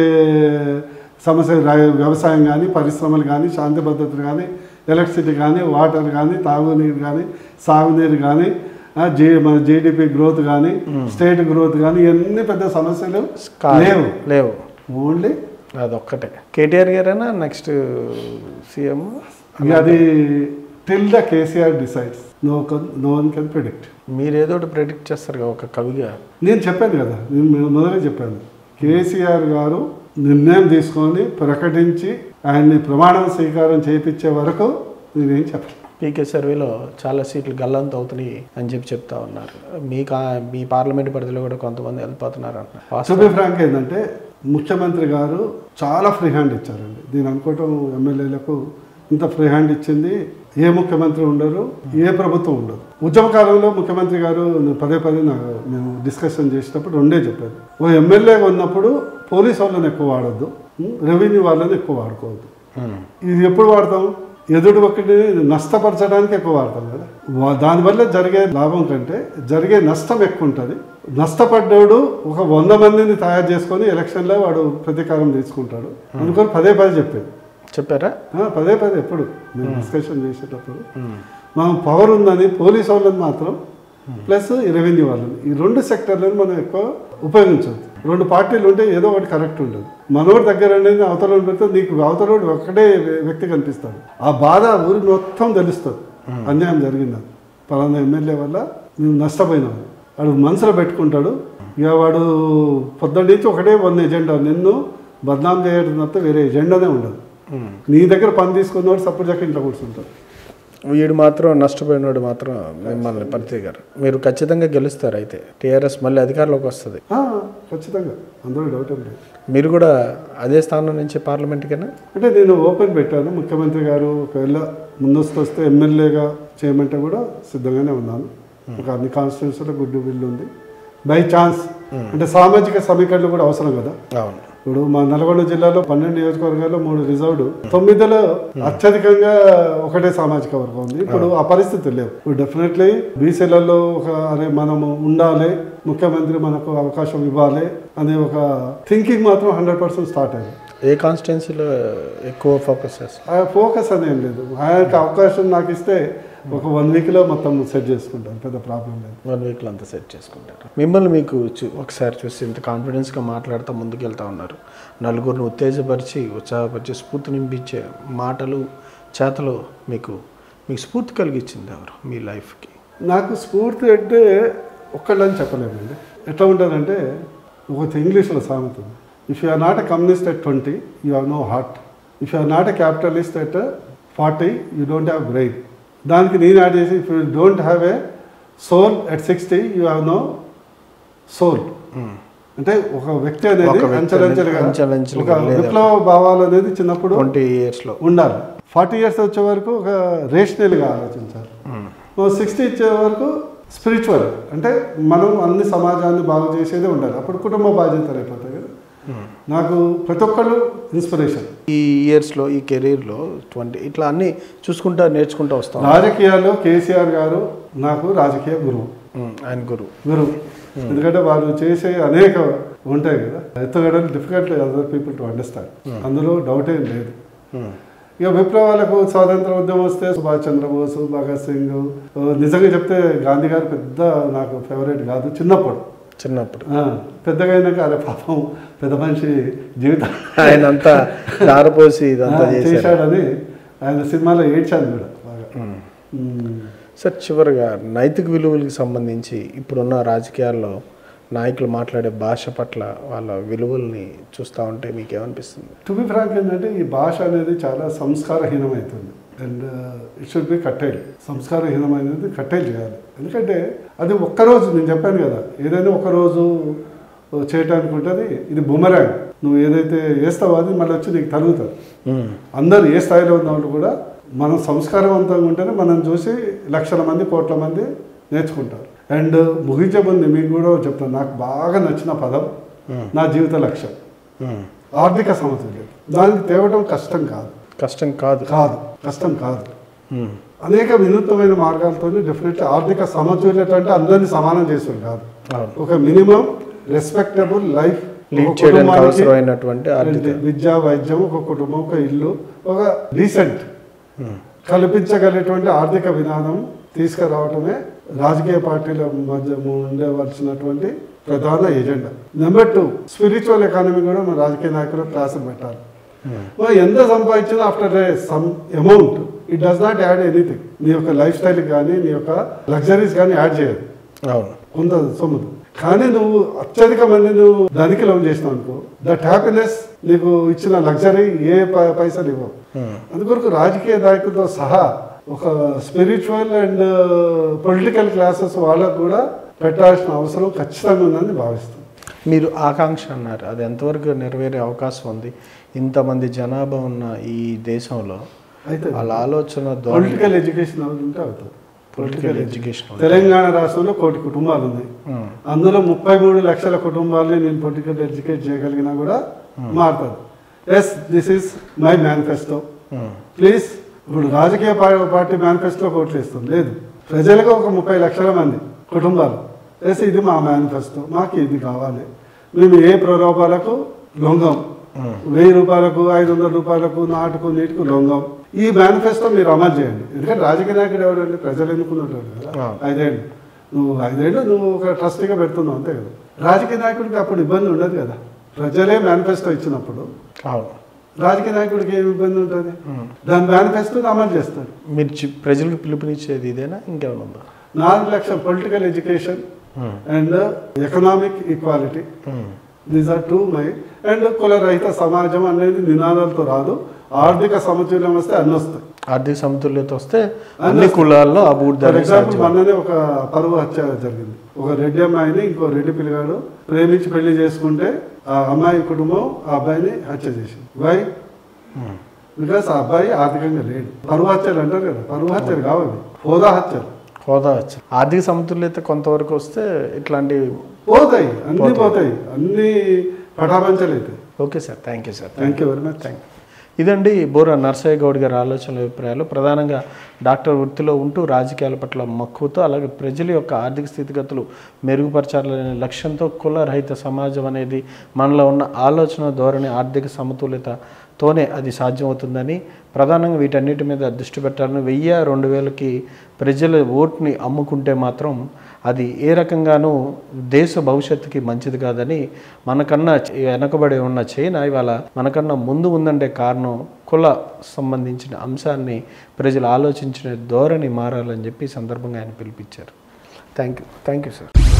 [SPEAKER 2] సమస్య రా- వ్యవసాయం కానీ పరిశ్రమలు కానీ శాంతి భద్రతలు కానీ ఎలక్ట్రిసిటీ కానీ వాటర్ కానీ తాగునీరు కానీ సాగునీరు కానీ ఆ, జీ మన జీడిపి గ్రోత్ కానీ స్టేట్ గ్రోత్ కానీ ఇవన్నీ పెద్ద సమస్యలు
[SPEAKER 1] కాదు.
[SPEAKER 2] లేవు
[SPEAKER 1] లేవు
[SPEAKER 2] ఓన్లీ
[SPEAKER 1] అదొక్కటే కేటీఆర్ గారేనా నెక్స్ట్ సీఎం
[SPEAKER 2] ఇక అది till the KCR decides no no one can predict
[SPEAKER 1] మీరు ఏదో ఒకటి ప్రెడిక్ట్ చేస్తారు కదా ఒక కవిగా
[SPEAKER 2] నేను చెప్పాను కదా నేను మొదలే చెప్పాను కేసీఆర్ గారు నిర్ణయం తీసుకొని ప్రకటించి ఆయన్ని ప్రమాణం స్వీకారం చేయించే వరకు నేనేం చెప్పను
[SPEAKER 1] పీకే సర్వేలో చాలా సీట్లు గల్లంత అవుతున్నాయి అని చెప్పి చెప్తా ఉన్నారు మీ కా మీ పార్లమెంట్ పరిధిలో కూడా కొంతమంది వెళ్ళిపోతున్నారు అంటున్నారు
[SPEAKER 2] టు
[SPEAKER 1] వాస్తవం.
[SPEAKER 2] బి ఫ్రాంక్ ఏంటంటే ముఖ్యమంత్రి గారు చాలా ఫ్రీ హ్యాండ్ ఇచ్చారండి దీని అనుకోవటం ఎమ్మెల్యేలకు ఇంత ఫ్రీ హ్యాండ్ ఇచ్చింది ఏ ముఖ్యమంత్రి ఉండరు ఏ ప్రభుత్వం ఉండదు ఉద్యమ కాలంలో ముఖ్యమంత్రి గారు నేను పదే పదే నాకు మేము డిస్కషన్ చేసేటప్పుడు రెండే చెప్పాను ఓ ఎమ్మెల్యేగా ఉన్నప్పుడు పోలీస్ వాళ్ళని ఎక్కువ వాడొద్దు రెవెన్యూ వాళ్ళని ఎక్కువ వాడుకోవద్దు
[SPEAKER 1] ఉమ్.
[SPEAKER 2] ఇది ఎప్పుడు వాడతాం ఎదుడు ఒకటి నష్టపరచడానికి ఎక్కువ వాడతాం కదా వా- దానివల్ల జరిగే లాభం కంటే జరిగే నష్టం ఎక్కువ ఉంటుంది నష్టపడ్డాడు ఒక వంద మందిని తయారు చేసుకొని ఎలక్షన్లో వాడు ప్రతీకారం తీసుకుంటాడు అనుకొని పదే పదే చెప్పేది
[SPEAKER 1] చెప్పారా
[SPEAKER 2] ఆ, పదే పదే ఎప్పుడు మేము డిస్కషన్ చేసేటప్పుడు
[SPEAKER 1] ఉమ్.
[SPEAKER 2] మనం పవర్ ఉందని పోలీస్ వాళ్ళని మాత్రం ప్లస్ ఈ రెవెన్యూ వాళ్ళని ఈ రెండు సెక్టర్లను మనం ఎక్కువ ఉపయోగించవద్దు రెండు పార్టీలు ఉంటే ఏదో ఒకటి కరెక్ట్ ఉండదు మనోడి దగ్గర అనేది అవతల పెడితే నీకు అవతలోడు ఒక్కడే వ్యక్తి కనిపిస్తాడు ఆ బాధ ఊరికి మొత్తం తెలుస్తుంది అన్యాయం జరిగిందని పలానా ఎమ్మెల్యే వల్ల మేము నష్టపోయినాం వాడు మనసులో పెట్టుకుంటాడు ఇక వాడు పొద్దున్న నుంచి ఒకటే వన్ ఎజెండా నిన్ను బద్నాం చేయడం తప్ప వేరే ఎజెండానే ఉండదు
[SPEAKER 1] ఉమ్.
[SPEAKER 2] నీ దగ్గర పని తీసుకున్నవాడు సపోర్ట్ జాక ఇంట్లో కూర్చుంటాడు
[SPEAKER 1] వీడు మాత్రం నష్టపోయినోడు మాత్రం మిమ్మల్ని పరిచయ గారు మీరు ఖచ్చితంగా గెలుస్తారు అయితే టీఆర్ఎస్ మళ్ళీ అధికారంలోకి వస్తుంది
[SPEAKER 2] ఆ, ఖచ్చితంగా అందులో డౌట్ ఏం లేదు
[SPEAKER 1] మీరు కూడా అదే స్థానం నుంచి పార్లమెంట్కేనా
[SPEAKER 2] అంటే నేను ఓపెన్ పెట్టాను ముఖ్యమంత్రి గారు ఒకవేళ ముందస్తు వస్తే ఎమ్మెల్యేగా చేయమంటే కూడా సిద్ధంగానే ఉన్నాను ఒక అన్ని కాన్స్టిట్యూన్సీలో గుడ్ విల్ ఉంది బై ఛాన్స్ అంటే సామాజిక సమీకరణలు కూడా అవసరం కదా
[SPEAKER 1] అవును
[SPEAKER 2] ఇప్పుడు మా నల్గొండ జిల్లాలో పన్నెండు నియోజకవర్గాల్లో మూడు రిజర్వ్డ్ తొమ్మిదిలో అత్యధికంగా ఒకటే సామాజిక వర్గం ఉంది ఇప్పుడు ఆ పరిస్థితి లేవు ఇప్పుడు డెఫినెట్లీ బీసీలలో ఒక అరే మనము ఉండాలి ముఖ్యమంత్రి మనకు అవకాశం ఇవ్వాలి అనే ఒక థింకింగ్ మాత్రం హండ్రెడ్ పర్సెంట్ స్టార్ట్ అయింది
[SPEAKER 1] ఏ కాన్స్టిట్యున్సీలో ఎక్కువ ఫోకస్ చేస్తారు
[SPEAKER 2] ఆ ఫోకస్ అనేం లేదు ఆయనకి అవకాశం నాకు ఇస్తే ఒక వన్ వీక్లో మొత్తం సెట్ చేసుకుంటాను పెద్ద ప్రాబ్లం లేదు
[SPEAKER 1] వన్ వీక్లో అంతా సెట్ చేసుకుంటారు మిమ్మల్ని మీకు చూ- ఒకసారి చూసి ఇంత కాన్ఫిడెన్స్గా మాట్లాడుతూ ముందుకు వెళ్తా ఉన్నారు నలుగురిని ఉత్తేజపరిచి ఉత్సాహపరిచి స్ఫూర్తి నింపించే మాటలు చేతలు మీకు మీకు స్ఫూర్తి కలిగించింది ఎవరు మీ లైఫ్కి
[SPEAKER 2] నాకు స్ఫూర్తి అంటే ఒక్కళ్ళని చెప్పలేమండి ఎట్లా ఉంటుందంటే ఒక ఇంగ్లీష్లో సామెత ఉంది if you are not a communist at twenty you have no heart if you are not a capitalist at forty you don't have brain దానికి నేను యాడ్ చేసి if you don't have a soul at sixty you have no soul అంటే ఒక వ్యక్తి అనేది
[SPEAKER 1] ఒక వ్యక్తి
[SPEAKER 2] అంచెలంచెలుగా
[SPEAKER 1] అనేది అంచెలంచెలుగా
[SPEAKER 2] ఒక
[SPEAKER 1] లేదా-
[SPEAKER 2] విప్లవ భావాలు అనేది చిన్నప్పుడు
[SPEAKER 1] ట్వంటీ ఇయర్స్లో
[SPEAKER 2] ఉండాలి ఫార్టీ ఇయర్స్ వచ్చే వరకు ఒక రేషనల్గా ఆలోచించాలి సిక్స్టీ ఇచ్చే వరకు స్పిరిచువల్ అంటే మనం అన్ని సమాజాన్ని బాగు చేసేదే ఉండాలి అప్పుడు కుటుంబ బాధ్యతలు అయిపోతాయి కదా నాకు ప్రతి ఒక్కళ్ళు ఇన్స్పిరేషన్
[SPEAKER 1] ఈ ఇయర్స్లో ఈ కెరీర్లో ట్వంటీ ఇట్లా అన్నీ చూసుకుంటా నేర్చుకుంటూ వస్తాం
[SPEAKER 2] రాజకీయాల్లో కేసీఆర్ గారు నాకు రాజకీయ గురువు
[SPEAKER 1] ఉమ్, ఆయన గురువు
[SPEAKER 2] గురువు ఎందుకంటే వాళ్ళు చేసే అనేక ఉంటాయి కదా ఎత్తుగడలు difficult other people to understand అందులో డౌట్ ఏం లేదు
[SPEAKER 1] ఉమ్,
[SPEAKER 2] ఇక విప్లవాలకు స్వాతంత్ర ఉద్యమం వస్తే సుభాష్ చంద్రబోస్ భగత్ సింగ్ ఓ, నిజంగా చెప్తే గాంధీ గారు పెద్ద నాకు ఫేవరెట్ కాదు చిన్నప్పుడు
[SPEAKER 1] చిన్నప్పుడు
[SPEAKER 2] ఆ, పెద్దగా అయినాక అరే పాపం పెద్ద మనిషి జీవితం
[SPEAKER 1] ఆయన అంతా దారపోసి ఇదంతా
[SPEAKER 2] ఆ,
[SPEAKER 1] చేశారు
[SPEAKER 2] చేశాడని ఆయన సినిమాలో ఏడ్చాను కూడా బాగా
[SPEAKER 1] ఉమ్.
[SPEAKER 2] ఉమ్.
[SPEAKER 1] సార్ చివరిగా నైతిక విలువలకు సంబంధించి ఇప్పుడున్న రాజకీయాల్లో నాయకులు మాట్లాడే భాష పట్ల వాళ్ళ విలువల్ని చూస్తూ ఉంటే మీకు ఏమనిపిస్తుంది
[SPEAKER 2] టు బి ఫ్రాంక్ ఏంటంటే ఈ భాష అనేది చాలా సంస్కారహీనమవుతుంది and it should be curtail సంస్కారహీనమైనది కట్టేల్ చేయాలి ఎందుకంటే అది ఒక్కరోజు నేను చెప్పాను కదా ఏదైనా ఒకరోజు చేయటానికి ఉంటుంది ఇది బుమరాంగ్ నువ్వు ఏదైతే వేస్తావో అది మళ్ళీ వచ్చి నీకు తరుగుతుంది
[SPEAKER 1] ఉమ్,
[SPEAKER 2] అందరు ఏ స్థాయిలో ఉన్న వాళ్ళు కూడా మనం సంస్కారవంతంగా ఉంటేనే మనం చూసి లక్షల మంది కోట్ల మంది నేర్చుకుంటారు అండ్ ముగించే ముందు మీకు కూడా చెప్తాను నాకు బాగా నచ్చిన పదం నా జీవిత లక్ష్యం
[SPEAKER 1] ఉమ్.
[SPEAKER 2] ఆర్థిక సమతుల్యం దానికి తేవడం కష్టం కాదు
[SPEAKER 1] కష్టం కాదు
[SPEAKER 2] కాదు కష్టం కాదు
[SPEAKER 1] ఉమ్,
[SPEAKER 2] అనేక వినూత్నమైన మార్గాలతో డెఫినెట్లీ ఆర్థిక సమతుల్యత అంటే అందరినీ సమానం చేస్తుంది కాదు
[SPEAKER 1] అవును
[SPEAKER 2] ఒక మినిమం రెస్పెక్టబుల్ లైఫ్
[SPEAKER 1] లీడ్ చేయడానికి అవసరమైనటువంటి ఆర్థిక
[SPEAKER 2] విద్య వైద్యం ఒక కుటుంబం ఒక ఇల్లు ఒక డీసెంట్
[SPEAKER 1] ఉమ్,
[SPEAKER 2] కల్పించగలిగేటువంటి ఆర్థిక విధానం తీసుకురావటమే రాజకీయ పార్టీల మధ్య ఉండవలసినటువంటి ప్రధాన agenda number two spiritual economy కూడా మన రాజకీయ నాయకులు క్లాసులు పెట్టాలి మనం ఎంత సంపాదించినా after some amount it does not add anything నీ యొక్క లైఫ్ స్టైల్ కానీ నీ యొక్క లగ్జరీస్ కానీ యాడ్ చేయదు
[SPEAKER 1] అవును
[SPEAKER 2] కొంత సొమ్ము కానీ నువ్వు అత్యధిక మంది నువ్వు దానికి లవ్ చేసినావు అనుకో దట్ హ్యాపీనెస్ నీకు ఇచ్చిన లగ్జరీ ఏ ప- పైసలు ఇవ్వవు అందుకొరకు రాజకీయ నాయకులతో సహా ఒక స్పిరిచువల్ అండ్ పొలిటికల్ క్లాసెస్ వాళ్ళకు కూడా పెట్టాల్సిన అవసరం ఖచ్చితంగా ఉందని భావిస్తాను
[SPEAKER 1] మీరు ఆకాంక్ష అన్నారు అది ఎంతవరకు నెరవేరే అవకాశం ఉంది ఇంతమంది జనాభా ఉన్న ఈ దేశంలో
[SPEAKER 2] అయితే
[SPEAKER 1] వాళ్ళ ఆలోచన ధోరణి
[SPEAKER 2] పొలిటికల్ ఎడ్యుకేషన్ ఉంటే అవుతుంది
[SPEAKER 1] పొలిటికల్ ఎడ్యుకేషన్
[SPEAKER 2] తెలంగాణ రాష్ట్రంలో కోటి కుటుంబాలు ఉన్నాయి అందులో ముప్పై మూడు లక్షల కుటుంబాలని నేను పొలిటికల్ ఎడ్యుకేట్ చేయగలిగినా కూడా మారుతుంది yes this is my manifesto please ఇప్పుడు రాజకీయ పా- పార్టీ మేనిఫెస్టో ఓట్లు ఇస్తాం లేదు ప్రజలకు ఒక ముప్పై లక్షల మంది కుటుంబాలు ఎస్ ఇది మా మేనిఫెస్టో మాకు ఇది కావాలి మేము ఏ ప్రలోభాలకు లొంగం వెయ్యి రూపాయలకు ఐదు వందల రూపాయలకు నాటుకు నీటుకు లొంగం ఈ మేనిఫెస్టో మీరు అమలు చేయండి ఎందుకంటే రాజకీయ నాయకుడు ఎవరండి ప్రజలు ఎన్నుకున్నట్టు కదా
[SPEAKER 1] ఆ.
[SPEAKER 2] ఐదేళ్ళు నువ్వు ఐదేళ్ళు నువ్వు ఒక ట్రస్టీగా పెడుతున్నావు అంతే కదా రాజకీయ నాయకుడికి అప్పుడు ఇబ్బంది ఉండదు కదా ప్రజలే మేనిఫెస్టో ఇచ్చినప్పుడు
[SPEAKER 1] అవును
[SPEAKER 2] రాజకీయ నాయకుడికి ఏమి ఇబ్బంది ఉంటుంది దాని మేనిఫెస్టోని అమలు చేస్తాడు
[SPEAKER 1] మీరు చి- ప్రజలకు పిలుపునిచ్చేది ఇదేనా ఇంకేమైనా ఉందా
[SPEAKER 2] నాలుగు లక్షల political education and economic equality these are two my and కుల రహిత సమాజం అనేది నినాదాలతో రాదు ఆర్థిక సమతుల్యం వస్తే అన్ని వస్తాయి
[SPEAKER 1] ఆర్థిక సమతుల్యత వస్తే అన్ని కులాల్లో
[SPEAKER 2] ఫర్
[SPEAKER 1] అభివృద్ధి
[SPEAKER 2] ఎగ్జాంపుల్ మొన్ననే ఒక పరువు హత్య జరిగింది ఒక రెడ్డి అమ్మాయిని ఇంకో రెడ్డి పిల్లగాడు ప్రేమించి పెళ్లి చేసుకుంటే ఆ అమ్మాయి కుటుంబం ఆ అబ్బాయిని హత్య చేసింది వై బికాస్ ఆ అబ్బాయి ఆర్థికంగా లేడు పరువు హత్యలు అంటారు కదా పరువు హత్యలు కావాలి హోదా హత్యలు
[SPEAKER 1] హోదా వచ్చి ఆర్థిక సమతుల్యత కొంతవరకు వస్తే ఇట్లాంటి
[SPEAKER 2] పోతాయి అన్ని పోతాయి అన్ని పటాపంచలు అవుతాయి
[SPEAKER 1] okay sir thank you sir
[SPEAKER 2] thank you very much
[SPEAKER 1] thank ఇదండి బోరా నర్సయ్య గౌడ్ గారి ఆలోచనల అభిప్రాయాలు ప్రధానంగా డాక్టర్ వృత్తిలో ఉంటూ రాజకీయాల పట్ల మక్కువతో అలాగే ప్రజల యొక్క ఆర్థిక స్థితిగతులు మెరుగుపరచాలనే లక్ష్యంతో కుల రహిత సమాజం అనేది మనలో ఉన్న ఆలోచన ధోరణి ఆర్థిక సమతుల్యతతోనే అది సాధ్యమవుతుందని ప్రధానంగా వీటన్నిటి మీద దృష్టి పెట్టాలని వెయ్యి రెండు వేలకి ప్రజల ఓట్ని అమ్ముకుంటే మాత్రం అది ఏ రకంగానూ దేశ భవిష్యత్తుకి మంచిది కాదని మనకన్నా చ- వెనకబడి ఉన్న చైనా ఇవాళ మనకన్నా ముందు ఉందంటే కారణం కుల సంబంధించిన అంశాన్ని ప్రజలు ఆలోచించిన ధోరణి మారాలని చెప్పి ఈ సందర్భంగా ఆయన పిలిపించారు thank you thank you sir